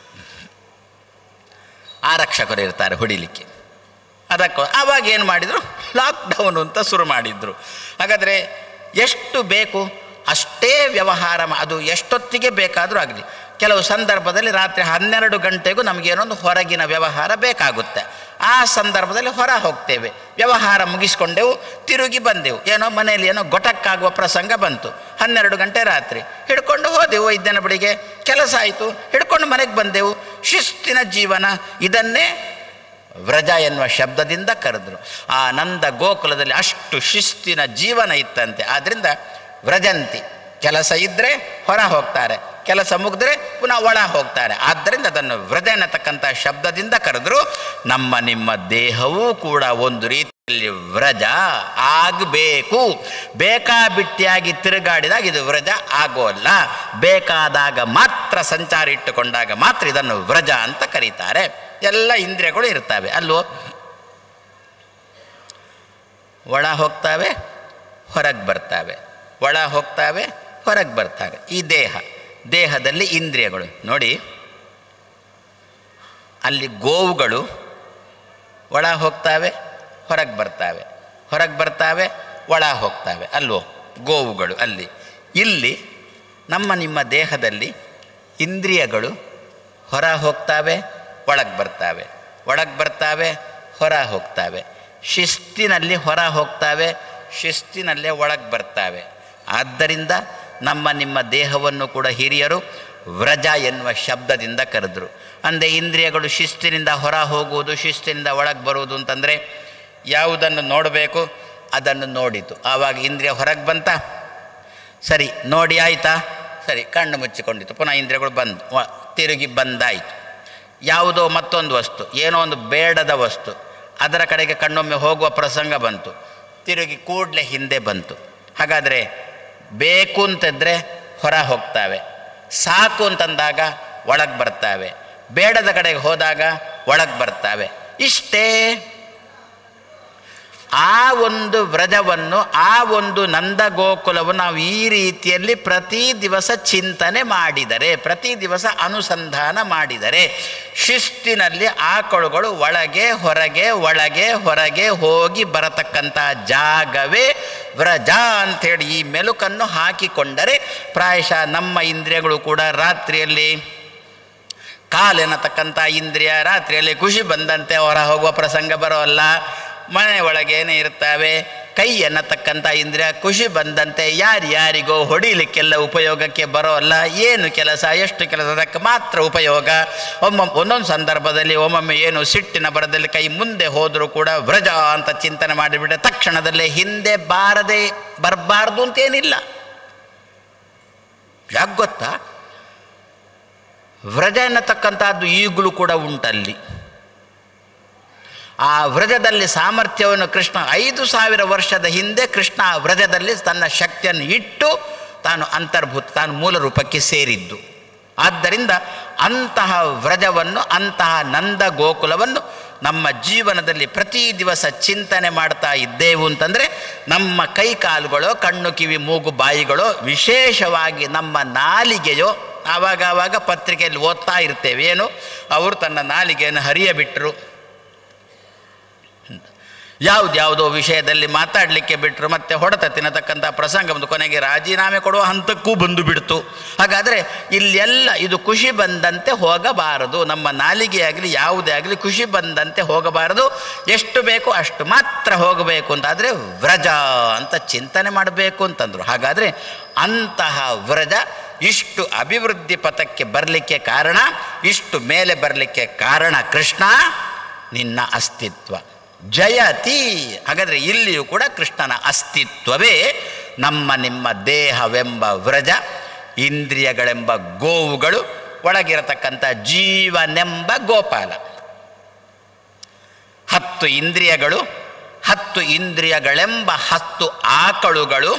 ಆರಕ್ಷಕರು ಇರ್ತಾರೆ ಹೊಡಿಲಿಕ್ಕೆ ಅದಕ್ಕೂ ಆವಾಗ ಏನು ಮಾಡಿದರು ಲಾಕ್ಡೌನ್ ಅಂತ ಶುರು ಮಾಡಿದರು ಹಾಗಾದರೆ ಎಷ್ಟು ಬೇಕು ಅಷ್ಟೇ ವ್ಯವಹಾರ ಮಾ- ಅದು ಎಷ್ಟೊತ್ತಿಗೆ ಬೇಕಾದರೂ ಆಗಲಿ ಕೆಲವು ಸಂದರ್ಭದಲ್ಲಿ ರಾತ್ರಿ ಹನ್ನೆರಡು ಗಂಟೆಗೂ ನಮಗೇನೊಂದು ಹೊರಗಿನ ವ್ಯವಹಾರ ಬೇಕಾಗುತ್ತೆ ಆ ಸಂದರ್ಭದಲ್ಲಿ ಹೊರ ಹೋಗ್ತೇವೆ ವ್ಯವಹಾರ ಮುಗಿಸ್ಕೊಂಡೆವು ತಿರುಗಿ ಬಂದೆವು ಏನೋ ಮನೆಯಲ್ಲಿ ಏನೋ ಗೊಟಕ್ಕಾಗುವ ಪ್ರಸಂಗ ಬಂತು ಹನ್ನೆರಡು ಗಂಟೆ ರಾತ್ರಿ ಹಿಡ್ಕೊಂಡು ಹೋದೆವು ವೈದ್ಯನ ಬಳಿಗೆ ಕೆಲಸ ಆಯಿತು ಹಿಡ್ಕೊಂಡು ಮನೆಗೆ ಬಂದೆವು ಶಿಸ್ತಿನ ಜೀವನ ಇದನ್ನೇ ವ್ರಜ ಎನ್ನುವ ಶಬ್ದದಿಂದ ಕರೆದ್ರು ಆ ನಂದ ಗೋಕುಲದಲ್ಲಿ ಅಷ್ಟು ಶಿಸ್ತಿನ ಜೀವನ ಇತ್ತಂತೆ ಆದ್ದರಿಂದ ವ್ರಜಂತಿ ಕೆಲಸ ಇದ್ದರೆ ಹೊರ ಹೋಗ್ತಾರೆ ಕೆಲಸ ಮುಗಿದ್ರೆ ಪುನಃ ಒಳ ಹೋಗ್ತಾರೆ ಆದ್ದರಿಂದ ಅದನ್ನು ವ್ರಜ ಎನ್ನತಕ್ಕಂಥ ಶಬ್ದದಿಂದ ಕರೆದ್ರು ನಮ್ಮ ನಿಮ್ಮ ದೇಹವೂ ಕೂಡ ಒಂದು ರೀತಿಯಲ್ಲಿ ವ್ರಜ ಆಗಬೇಕು ಬೇಕಾಬಿಟ್ಟಿಯಾಗಿ ತಿರುಗಾಡಿದಾಗ ಇದು ವ್ರಜ ಆಗೋಲ್ಲ ಬೇಕಾದಾಗ ಮಾತ್ರ ಸಂಚಾರ ಇಟ್ಟುಕೊಂಡಾಗ ಮಾತ್ರ ಇದನ್ನು ವ್ರಜ ಅಂತ ಕರೀತಾರೆ ಎಲ್ಲ ಇಂದ್ರಿಯಗಳು ಇರ್ತವೆ ಅಲ್ವೋ ಒಳ ಹೋಗ್ತಾವೆ ಹೊರಗೆ ಬರ್ತಾವೆ ಒಳ ಹೋಗ್ತಾವೆ ಹೊರಗೆ ಬರ್ತಾವೆ ಈ ದೇಹ ದೇಹದಲ್ಲಿ ಇಂದ್ರಿಯಗಳು ನೋಡಿ ಅಲ್ಲಿ ಗೋವುಗಳು ಒಳ ಹೋಗ್ತಾವೆ ಹೊರಗೆ ಬರ್ತಾವೆ ಹೊರಗೆ ಬರ್ತಾವೆ ಒಳ ಹೋಗ್ತಾವೆ ಅಲ್ವೋ ಗೋವುಗಳು ಅಲ್ಲಿ ಇಲ್ಲಿ ನಮ್ಮ ನಿಮ್ಮ ದೇಹದಲ್ಲಿ ಇಂದ್ರಿಯಗಳು ಹೊರ ಹೋಗ್ತಾವೆ ಒಳಗೆ ಬರ್ತಾವೆ ಒಳಗೆ ಬರ್ತಾವೆ ಹೊರ ಹೋಗ್ತಾವೆ ಶಿಸ್ತಿನಲ್ಲಿ ಹೊರ ಹೋಗ್ತಾವೆ ಶಿಸ್ತಿನಲ್ಲೇ ಒಳಗೆ ಬರ್ತಾವೆ ಆದ್ದರಿಂದ ನಮ್ಮ ನಿಮ್ಮ ದೇಹವನ್ನು ಕೂಡ ಹಿರಿಯರು ವ್ರಜ ಎನ್ನುವ ಶಬ್ದದಿಂದ ಕರೆದ್ರು ಅಂದರೆ ಇಂದ್ರಿಯಗಳು ಶಿಸ್ತಿನಿಂದ ಹೊರ ಹೋಗುವುದು ಶಿಸ್ತಿನಿಂದ ಒಳಗೆ ಬರುವುದು ಅಂತಂದರೆ ಯಾವುದನ್ನು ನೋಡಬೇಕು ಅದನ್ನು ನೋಡಿತು ಆವಾಗ ಇಂದ್ರಿಯ ಹೊರಗೆ ಬಂತ ಸರಿ ನೋಡಿ ಆಯ್ತಾ ಸರಿ ಕಣ್ಣು ಮುಚ್ಚಿಕೊಂಡಿತ್ತು ಪುನಃ ಇಂದ್ರಿಯಗಳು ಬಂದು ವ- ತಿರುಗಿ ಬಂದಾಯಿತು ಯಾವುದೋ ಮತ್ತೊಂದು ವಸ್ತು ಏನೋ ಒಂದು ಬೇಡದ ವಸ್ತು ಅದರ ಕಡೆಗೆ ಕಣ್ಣೊಮ್ಮೆ ಹೋಗುವ ಪ್ರಸಂಗ ಬಂತು ತಿರುಗಿ ಕೂಡಲೇ ಹಿಂದೆ ಬಂತು ಹಾಗಾದರೆ ಬೇಕು ಅಂತಿದ್ರೆ ಹೊರ ಹೋಗ್ತಾವೆ ಸಾಕು ಅಂತಂದಾಗ ಒಳಗೆ ಬರ್ತಾವೆ ಬೇಡದ ಕಡೆಗೆ ಹೋದಾಗ ಒಳಗೆ ಬರ್ತಾವೆ ಇಷ್ಟೇ ಆ ಒಂದು ವ್ರಜವನ್ನು ಆ ಒಂದು ನಂದ ಗೋಕುಲವನ್ನು ನಾವು ಈ ರೀತಿಯಲ್ಲಿ ಪ್ರತಿ ದಿವಸ ಚಿಂತನೆ ಮಾಡಿದರೆ ಪ್ರತಿ ದಿವಸ ಅನುಸಂಧಾನ ಮಾಡಿದರೆ ಶಿಸ್ತಿನಲ್ಲಿ ಆಕಳುಗಳು ಒಳಗೆ ಹೊರಗೆ ಒಳಗೆ ಹೊರಗೆ ಹೋಗಿ ಬರತಕ್ಕಂಥ ಜಾಗವೇ ವ್ರಜ ಅಂಥೇಳಿ ಈ ಮೆಲುಕನ್ನು ಹಾಕಿಕೊಂಡರೆ ಪ್ರಾಯಶಃ ನಮ್ಮ ಇಂದ್ರಿಯಗಳು ಕೂಡ ರಾತ್ರಿಯಲ್ಲಿ ಕಾಲೆನ್ನತಕ್ಕಂಥ ಇಂದ್ರಿಯ ರಾತ್ರಿಯಲ್ಲಿ ಖುಷಿ ಬಂದಂತೆ ಹೊರ ಹೋಗುವ ಪ್ರಸಂಗ ಬರೋಲ್ಲ ಮನೆ ಒಳಗೇನೆ ಇರ್ತವೆ ಕೈ ಎನ್ನತಕ್ಕಂಥ ಇಂದ್ರಿಯ ಖುಷಿ ಬಂದಂತೆ ಯಾರ್ಯಾರಿಗೋ ಹೊಡಿಲಿಕ್ಕೆಲ್ಲ ಉಪಯೋಗಕ್ಕೆ ಬರೋಲ್ಲ ಏನು ಕೆಲಸ ಎಷ್ಟು ಕೆಲಸ ಅದಕ್ಕೆ ಮಾತ್ರ ಉಪಯೋಗ ಒಮ್ಮೊಮ್ಮೆ ಒಂದೊಂದು ಸಂದರ್ಭದಲ್ಲಿ ಒಮ್ಮೊಮ್ಮೆ ಏನು ಸಿಟ್ಟಿನ ಬರದಲ್ಲಿ ಕೈ ಮುಂದೆ ಹೋದರೂ ಕೂಡ ವ್ರಜ ಅಂತ ಚಿಂತನೆ ಮಾಡಿಬಿಟ್ಟೆ ತಕ್ಷಣದಲ್ಲೇ ಹಿಂದೆ ಬಾರದೆ ಬರಬಾರ್ದು ಅಂತೇನಿಲ್ಲ ಯಾಕೆ ಗೊತ್ತಾ ವ್ರಜ ಎನ್ನತಕ್ಕಂಥದ್ದು ಈಗಲೂ ಕೂಡ ಉಂಟಲ್ಲಿ ಆ ವ್ರಜದಲ್ಲಿ ಸಾಮರ್ಥ್ಯವನ್ನು ಕೃಷ್ಣ ಐದು ಸಾವಿರ ವರ್ಷದ ಹಿಂದೆ ಕೃಷ್ಣ ಆ ವ್ರಜದಲ್ಲಿ ತನ್ನ ಶಕ್ತಿಯನ್ನು ಇಟ್ಟು ತಾನು ಅಂತರ್ಭೂತ ತಾನು ಮೂಲ ರೂಪಕ್ಕೆ ಸೇರಿದ್ದು ಆದ್ದರಿಂದ ಅಂತಹ ವ್ರಜವನ್ನು ಅಂತಹ ನಂದ ಗೋಕುಲವನ್ನು ನಮ್ಮ ಜೀವನದಲ್ಲಿ ಪ್ರತಿ ದಿವಸ ಚಿಂತನೆ ಮಾಡ್ತಾ ಇದ್ದೇವು ಅಂತಂದರೆ ನಮ್ಮ ಕೈ ಕಾಲುಗಳೋ ಕಣ್ಣು ಕಿವಿ ಮೂಗು ಬಾಯಿಗಳೋ ವಿಶೇಷವಾಗಿ ನಮ್ಮ ನಾಲಿಗೆಯೋ ಆವಾಗ ಆವಾಗ ಪತ್ರಿಕೆಯಲ್ಲಿ ಓದ್ತಾ ಇರ್ತೇವೆ ಏನು ಅವರು ತನ್ನ ನಾಲಿಗೆಯನ್ನು ಹರಿಯಬಿಟ್ಟರು ಯಾವುದ್ಯಾವುದೋ ವಿಷಯದಲ್ಲಿ ಮಾತಾಡಲಿಕ್ಕೆ ಬಿಟ್ಟರು ಮತ್ತೆ ಹೊಡೆತ ತಿನ್ನತಕ್ಕಂಥ ಪ್ರಸಂಗ ಬಂದು ಕೊನೆಗೆ ರಾಜೀನಾಮೆ ಕೊಡುವ ಹಂತಕ್ಕೂ ಬಂದು ಬಿಡ್ತು ಹಾಗಾದರೆ ಇಲ್ಲೆಲ್ಲ ಇದು ಖುಷಿ ಬಂದಂತೆ ಹೋಗಬಾರದು ನಮ್ಮ ನಾಲಿಗೆ ಆಗಲಿ ಯಾವುದೇ ಆಗಲಿ ಖುಷಿ ಬಂದಂತೆ ಹೋಗಬಾರದು ಎಷ್ಟು ಬೇಕೋ ಅಷ್ಟು ಮಾತ್ರ ಹೋಗಬೇಕು ಅಂತಾದರೆ ವ್ರಜ ಅಂತ ಚಿಂತನೆ ಮಾಡಬೇಕು ಅಂತಂದರು ಹಾಗಾದರೆ ಅಂತಹ ವ್ರಜ ಇಷ್ಟು ಅಭಿವೃದ್ಧಿ ಪಥಕ್ಕೆ ಬರಲಿಕ್ಕೆ ಕಾರಣ ಇಷ್ಟು ಮೇಲೆ ಬರಲಿಕ್ಕೆ ಕಾರಣ ಕೃಷ್ಣ ನಿನ್ನ ಅಸ್ತಿತ್ವ ಜಯತಿ ಹಾಗಾದರೆ ಇಲ್ಲಿಯೂ ಕೂಡ ಕೃಷ್ಣನ ಅಸ್ತಿತ್ವವೇ ನಮ್ಮ ನಿಮ್ಮ ದೇಹವೆಂಬ ವ್ರಜ ಇಂದ್ರಿಯಗಳೆಂಬ ಗೋವುಗಳು ಒಳಗಿರತಕ್ಕಂಥ ಜೀವನೆಂಬ ಗೋಪಾಲ ಹತ್ತು ಇಂದ್ರಿಯಗಳು ಹತ್ತು ಇಂದ್ರಿಯಗಳೆಂಬ ಹತ್ತು ಆಕಳುಗಳು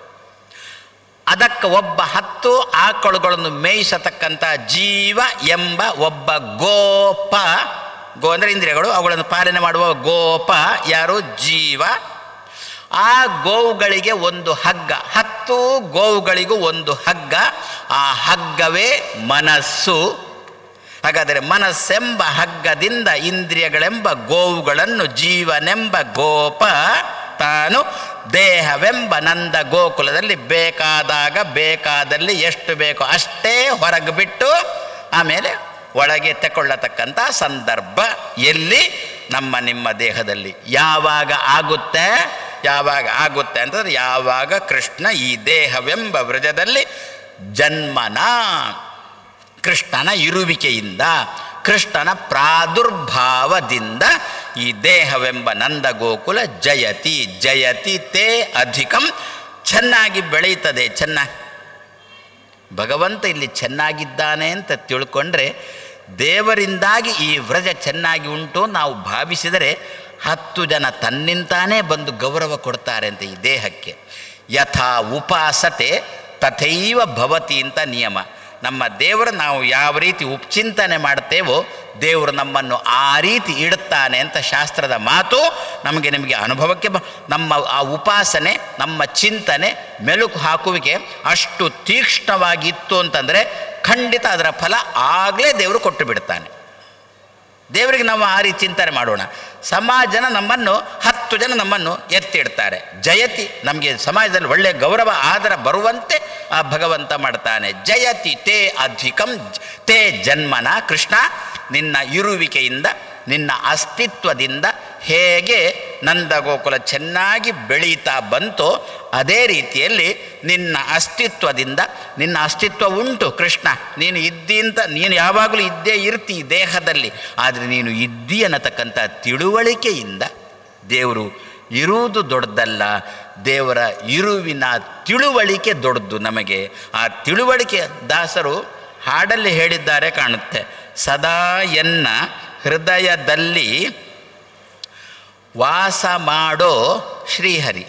ಅದಕ್ಕೆ ಒಬ್ಬ ಹತ್ತು ಆಕಳುಗಳನ್ನು ಮೇಯಿಸತಕ್ಕಂಥ ಜೀವ ಎಂಬ ಒಬ್ಬ ಗೋಪ ಗೋ ಅಂದರೆ ಇಂದ್ರಿಯಗಳು ಅವುಗಳನ್ನು ಪಾಲನೆ ಮಾಡುವ ಗೋಪ ಯಾರು ಜೀವ ಆ ಗೋವುಗಳಿಗೆ ಒಂದು ಹಗ್ಗ ಹತ್ತು ಗೋವುಗಳಿಗೂ ಒಂದು ಹಗ್ಗ ಆ ಹಗ್ಗವೇ ಮನಸ್ಸು ಹಾಗಾದರೆ ಮನಸ್ಸೆಂಬ ಹಗ್ಗದಿಂದ ಇಂದ್ರಿಯಗಳೆಂಬ ಗೋವುಗಳನ್ನು ಜೀವನೆಂಬ ಗೋಪ ತಾನು ದೇಹವೆಂಬ ನಂದ ಗೋಕುಲದಲ್ಲಿ ಬೇಕಾದಾಗ ಬೇಕಾದಲ್ಲಿ ಎಷ್ಟು ಬೇಕೋ ಅಷ್ಟೇ ಹೊರಗೆ ಬಿಟ್ಟು ಆಮೇಲೆ ಒಳಗೆ ತಗೊಳ್ಳತಕ್ಕಂಥ ಸಂದರ್ಭ ಎಲ್ಲಿ ನಮ್ಮ ನಿಮ್ಮ ದೇಹದಲ್ಲಿ ಯಾವಾಗ ಆಗುತ್ತೆ ಯಾವಾಗ ಆಗುತ್ತೆ ಅಂತಂದ್ರೆ ಯಾವಾಗ ಕೃಷ್ಣ ಈ ದೇಹವೆಂಬ ವ್ರಜದಲ್ಲಿ ಜನ್ಮನ ಕೃಷ್ಣನ ಇರುವಿಕೆಯಿಂದ ಕೃಷ್ಣನ ಪ್ರಾದುರ್ಭಾವದಿಂದ ಈ ದೇಹವೆಂಬ ನಂದ ಗೋಕುಲ ಜಯತಿ ಜಯತಿ ತೇ ಅಧಿಕಂ ಚೆನ್ನಾಗಿ ಬೆಳೀತದೆ ಚೆನ್ನಾಗಿ ಭಗವಂತ ಇಲ್ಲಿ ಚೆನ್ನಾಗಿದ್ದಾನೆ ಅಂತ ತಿಳ್ಕೊಂಡ್ರೆ ದೇವರಿಂದಾಗಿ ಈ ವ್ರಜ ಚೆನ್ನಾಗಿ ಉಂಟು ನಾವು ಭಾವಿಸಿದರೆ ಹತ್ತು ಜನ ತನ್ನಿಂತಾನೇ ಬಂದು ಗೌರವ ಕೊಡ್ತಾರೆ ಅಂತ ಈ ದೇಹಕ್ಕೆ ಯಥಾ ಉಪಾಸತೆ ತಥೈವ ಭವತಿ ಅಂತ ನಿಯಮ ನಮ್ಮ ದೇವರು ನಾವು ಯಾವ ರೀತಿ ಉಪಚಿಂತನೆ ಮಾಡ್ತೇವೋ ದೇವರು ನಮ್ಮನ್ನು ಆ ರೀತಿ ಇಡುತ್ತಾನೆ ಅಂತ ಶಾಸ್ತ್ರದ ಮಾತು ನಮಗೆ ನಿಮಗೆ ಅನುಭವಕ್ಕೆ ಬ ನಮ್ಮ ಆ ಉಪಾಸನೆ ನಮ್ಮ ಚಿಂತನೆ ಮೆಲುಕು ಹಾಕುವಿಕೆ ಅಷ್ಟು ತೀಕ್ಷ್ಣವಾಗಿತ್ತು ಅಂತಂದರೆ ಖಂಡಿತ ಅದರ ಫಲ ಆಗಲೇ ದೇವರು ಕೊಟ್ಟು ಬಿಡ್ತಾನೆ ದೇವರಿಗೆ ನಾವು ಆ ರೀತಿ ಚಿಂತನೆ ಮಾಡೋಣ ಸಮಾಜನ ನಮ್ಮನ್ನು ಹತ್ತು ಜನ ನಮ್ಮನ್ನು ಎತ್ತಿಡ್ತಾರೆ ಜಯತಿ ನಮಗೆ ಸಮಾಜದಲ್ಲಿ ಒಳ್ಳೆಯ ಗೌರವ ಆದರ ಬರುವಂತೆ ಆ ಭಗವಂತ ಮಾಡ್ತಾನೆ ಜಯತಿ ತೇ ಅಧಿಕಂ ತೇ ಜನ್ಮನ ಕೃಷ್ಣ ನಿನ್ನ ಇರುವಿಕೆಯಿಂದ ನಿನ್ನ ಅಸ್ತಿತ್ವದಿಂದ ಹೇಗೆ ನಂದಗೋಕುಲ ಚೆನ್ನಾಗಿ ಬೆಳೀತಾ ಬಂತೋ ಅದೇ ರೀತಿಯಲ್ಲಿ ನಿನ್ನ ಅಸ್ತಿತ್ವದಿಂದ ನಿನ್ನ ಅಸ್ತಿತ್ವ ಉಂಟು ಕೃಷ್ಣ ನೀನು ಇದ್ದಿಂತ ನೀನು ಯಾವಾಗಲೂ ಇದ್ದೇ ಇರ್ತಿ ಈ ದೇಹದಲ್ಲಿ ಆದರೆ ನೀನು ಇದ್ದಿ ಅನ್ನತಕ್ಕಂಥ ತಿಳುವಳಿಕೆಯಿಂದ ದೇವರು ಇರುವುದು ದೊಡ್ಡದಲ್ಲ ದೇವರ ಇರುವಿನ ತಿಳುವಳಿಕೆ ದೊಡ್ಡದು ನಮಗೆ ಆ ತಿಳುವಳಿಕೆ ದಾಸರು ಹಾಡಲ್ಲಿ ಹೇಳಿದ್ದಾರೆ ಕಾಣುತ್ತೆ ಸದಾ ಎನ್ನ ಹೃದಯದಲ್ಲಿ ವಾಸ ಮಾಡೋ ಶ್ರೀಹರಿ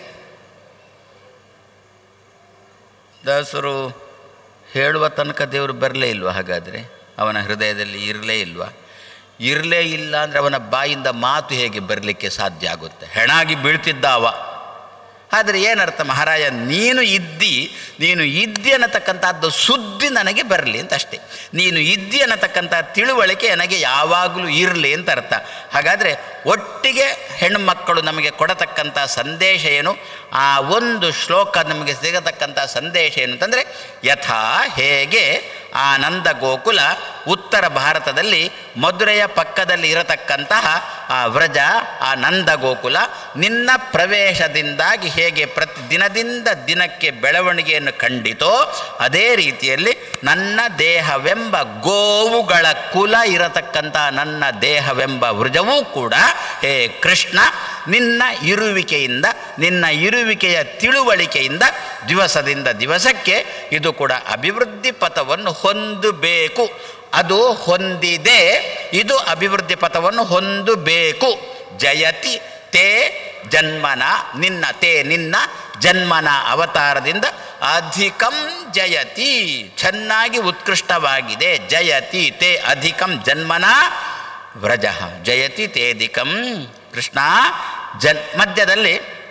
ದಾಸರು ಹೇಳುವ ತನಕ ದೇವರು ಬರಲೇ ಇಲ್ವಾ ಹಾಗಾದರೆ ಅವನ ಹೃದಯದಲ್ಲಿ ಇರಲೇ ಇಲ್ವಾ ಇರಲೇ ಇಲ್ಲ ಅಂದರೆ ಅವನ ಬಾಯಿಂದ ಮಾತು ಹೇಗೆ ಬರಲಿಕ್ಕೆ ಸಾಧ್ಯ ಆಗುತ್ತೆ ಹೆಣಾಗಿ ಬೀಳ್ತಿದ್ದ ಅವ ಆದರೆ ಏನರ್ಥ ಮಹಾರಾಯ ನೀನು ಇದ್ದಿ ನೀನು ಇದ್ದಿ ಅನ್ನತಕ್ಕಂಥದ್ದು ಸುದ್ದಿ ನನಗೆ ಬರಲಿ ಅಂತ ಅಷ್ಟೇ ನೀನು ಇದ್ದಿ ಅನ್ನತಕ್ಕಂಥ ತಿಳುವಳಿಕೆ ನನಗೆ ಯಾವಾಗಲೂ ಇರಲಿ ಅಂತ ಅರ್ಥ ಹಾಗಾದರೆ ಒಟ್ಟಿಗೆ ಹೆಣ್ಣುಮಕ್ಕಳು ನಮಗೆ ಕೊಡತಕ್ಕಂಥ ಸಂದೇಶ ಏನು ಆ ಒಂದು ಶ್ಲೋಕ ನಮಗೆ ಸಿಗತಕ್ಕಂಥ ಸಂದೇಶ ಏನು ಅಂತಂದರೆ ಯಥಾ ಹೇಗೆ ಆ ನಂದ ಗೋಕುಲ ಉತ್ತರ ಭಾರತದಲ್ಲಿ ಮಧುರೆಯ ಪಕ್ಕದಲ್ಲಿ ಇರತಕ್ಕಂತಹ ಆ ವ್ರಜ ಆ ನಂದ ಗೋಕುಲ ನಿನ್ನ ಪ್ರವೇಶದಿಂದಾಗಿ ಹೇಗೆ ಪ್ರತಿ ದಿನದಿಂದ ದಿನಕ್ಕೆ ಬೆಳವಣಿಗೆಯನ್ನು ಕಂಡಿತೋ ಅದೇ ರೀತಿಯಲ್ಲಿ ನನ್ನ ದೇಹವೆಂಬ ಗೋವುಗಳ ಕುಲ ಇರತಕ್ಕಂಥ ನನ್ನ ದೇಹವೆಂಬ ವೃಜವೂ ಕೂಡ ಹೇ ಕೃಷ್ಣ ನಿನ್ನ ಇರುವಿಕೆಯಿಂದ ನಿನ್ನ ಇರುವಿಕೆಯ ತಿಳುವಳಿಕೆಯಿಂದ ದಿವಸದಿಂದ ದಿವಸಕ್ಕೆ ಇದು ಕೂಡ ಅಭಿವೃದ್ಧಿ ಪಥವನ್ನು ಹೊಂದಬೇಕು ಅದು ಹೊಂದಿದೆ ಇದು ಅಭಿವೃದ್ಧಿ ಪಥವನ್ನು ಹೊಂದಬೇಕು ಜಯತಿ ತೇ ಜನ್ಮನ ನಿನ್ನ ತೇ ನಿನ್ನ ಜನ್ಮನ ಅವತಾರದಿಂದ ಅಧಿಕಂ ಜಯತಿ ಚೆನ್ನಾಗಿ ಉತ್ಕೃಷ್ಟವಾಗಿದೆ ಜಯತಿ ತೇ ಅಧಿಕಂ ಜನ್ಮನ ವ್ರಜ ಜಯತಿ ತೇಧಿಕಂ ಕೃಷ್ಣ ಜನ್ ಮಧ್ಯದಲ್ಲಿ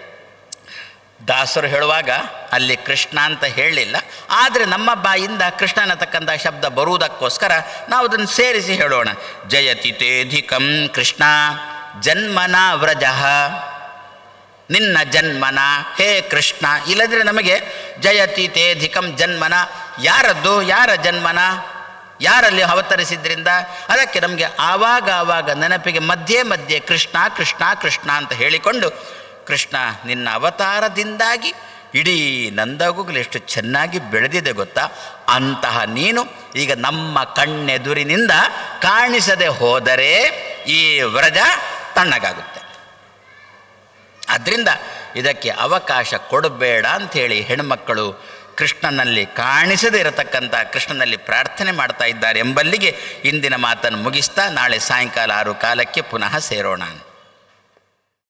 ದಾಸರು ಹೇಳುವಾಗ ಅಲ್ಲಿ ಕೃಷ್ಣ ಅಂತ ಹೇಳಲಿಲ್ಲ ಆದರೆ ನಮ್ಮ ಬಾಯಿಂದ ಕೃಷ್ಣ ಅನ್ನತಕ್ಕಂಥ ಶಬ್ದ ಬರುವುದಕ್ಕೋಸ್ಕರ ನಾವು ಅದನ್ನು ಸೇರಿಸಿ ಹೇಳೋಣ ಜಯತಿ ತೇಧಿಕಂ ಕೃಷ್ಣ ಜನ್ಮನ ವ್ರಜ ನಿನ್ನ ಜನ್ಮನ ಹೇ ಕೃಷ್ಣ ಇಲ್ಲದ್ರೆ ನಮಗೆ ಜಯತಿ ತೇಧಿಕಂ ಜನ್ಮನ ಯಾರದ್ದು ಯಾರ ಜನ್ಮನ ಯಾರಲ್ಲಿ ಅವತರಿಸಿದ್ರಿಂದ ಅದಕ್ಕೆ ನಮಗೆ ಆವಾಗ ಆವಾಗ ನೆನಪಿಗೆ ಮಧ್ಯೆ ಮಧ್ಯೆ ಕೃಷ್ಣ ಕೃಷ್ಣ ಕೃಷ್ಣ ಅಂತ ಹೇಳಿಕೊಂಡು ಕೃಷ್ಣ ನಿನ್ನ ಅವತಾರದಿಂದಾಗಿ ಇಡೀ ನಂದಗುಗಳು ಎಷ್ಟು ಚೆನ್ನಾಗಿ ಬೆಳೆದಿದೆ ಗೊತ್ತಾ ಅಂತಹ ನೀನು ಈಗ ನಮ್ಮ ಕಣ್ಣೆದುರಿನಿಂದ ಕಾಣಿಸದೆ ಹೋದರೆ ಈ ವ್ರಜ ತಣ್ಣಗಾಗುತ್ತೆ ಅದರಿಂದ ಇದಕ್ಕೆ ಅವಕಾಶ ಕೊಡಬೇಡ ಅಂಥೇಳಿ ಹೆಣ್ಮಕ್ಕಳು ಕೃಷ್ಣನಲ್ಲಿ ಕಾಣಿಸದೇ ಇರತಕ್ಕಂಥ ಕೃಷ್ಣನಲ್ಲಿ ಪ್ರಾರ್ಥನೆ ಮಾಡ್ತಾ ಇದ್ದಾರೆ ಎಂಬಲ್ಲಿಗೆ ಇಂದಿನ ಮಾತನ್ನು ಮುಗಿಸ್ತಾ ನಾಳೆ ಸಾಯಂಕಾಲ ಆರು ಕಾಲಕ್ಕೆ ಪುನಃ ಸೇರೋಣ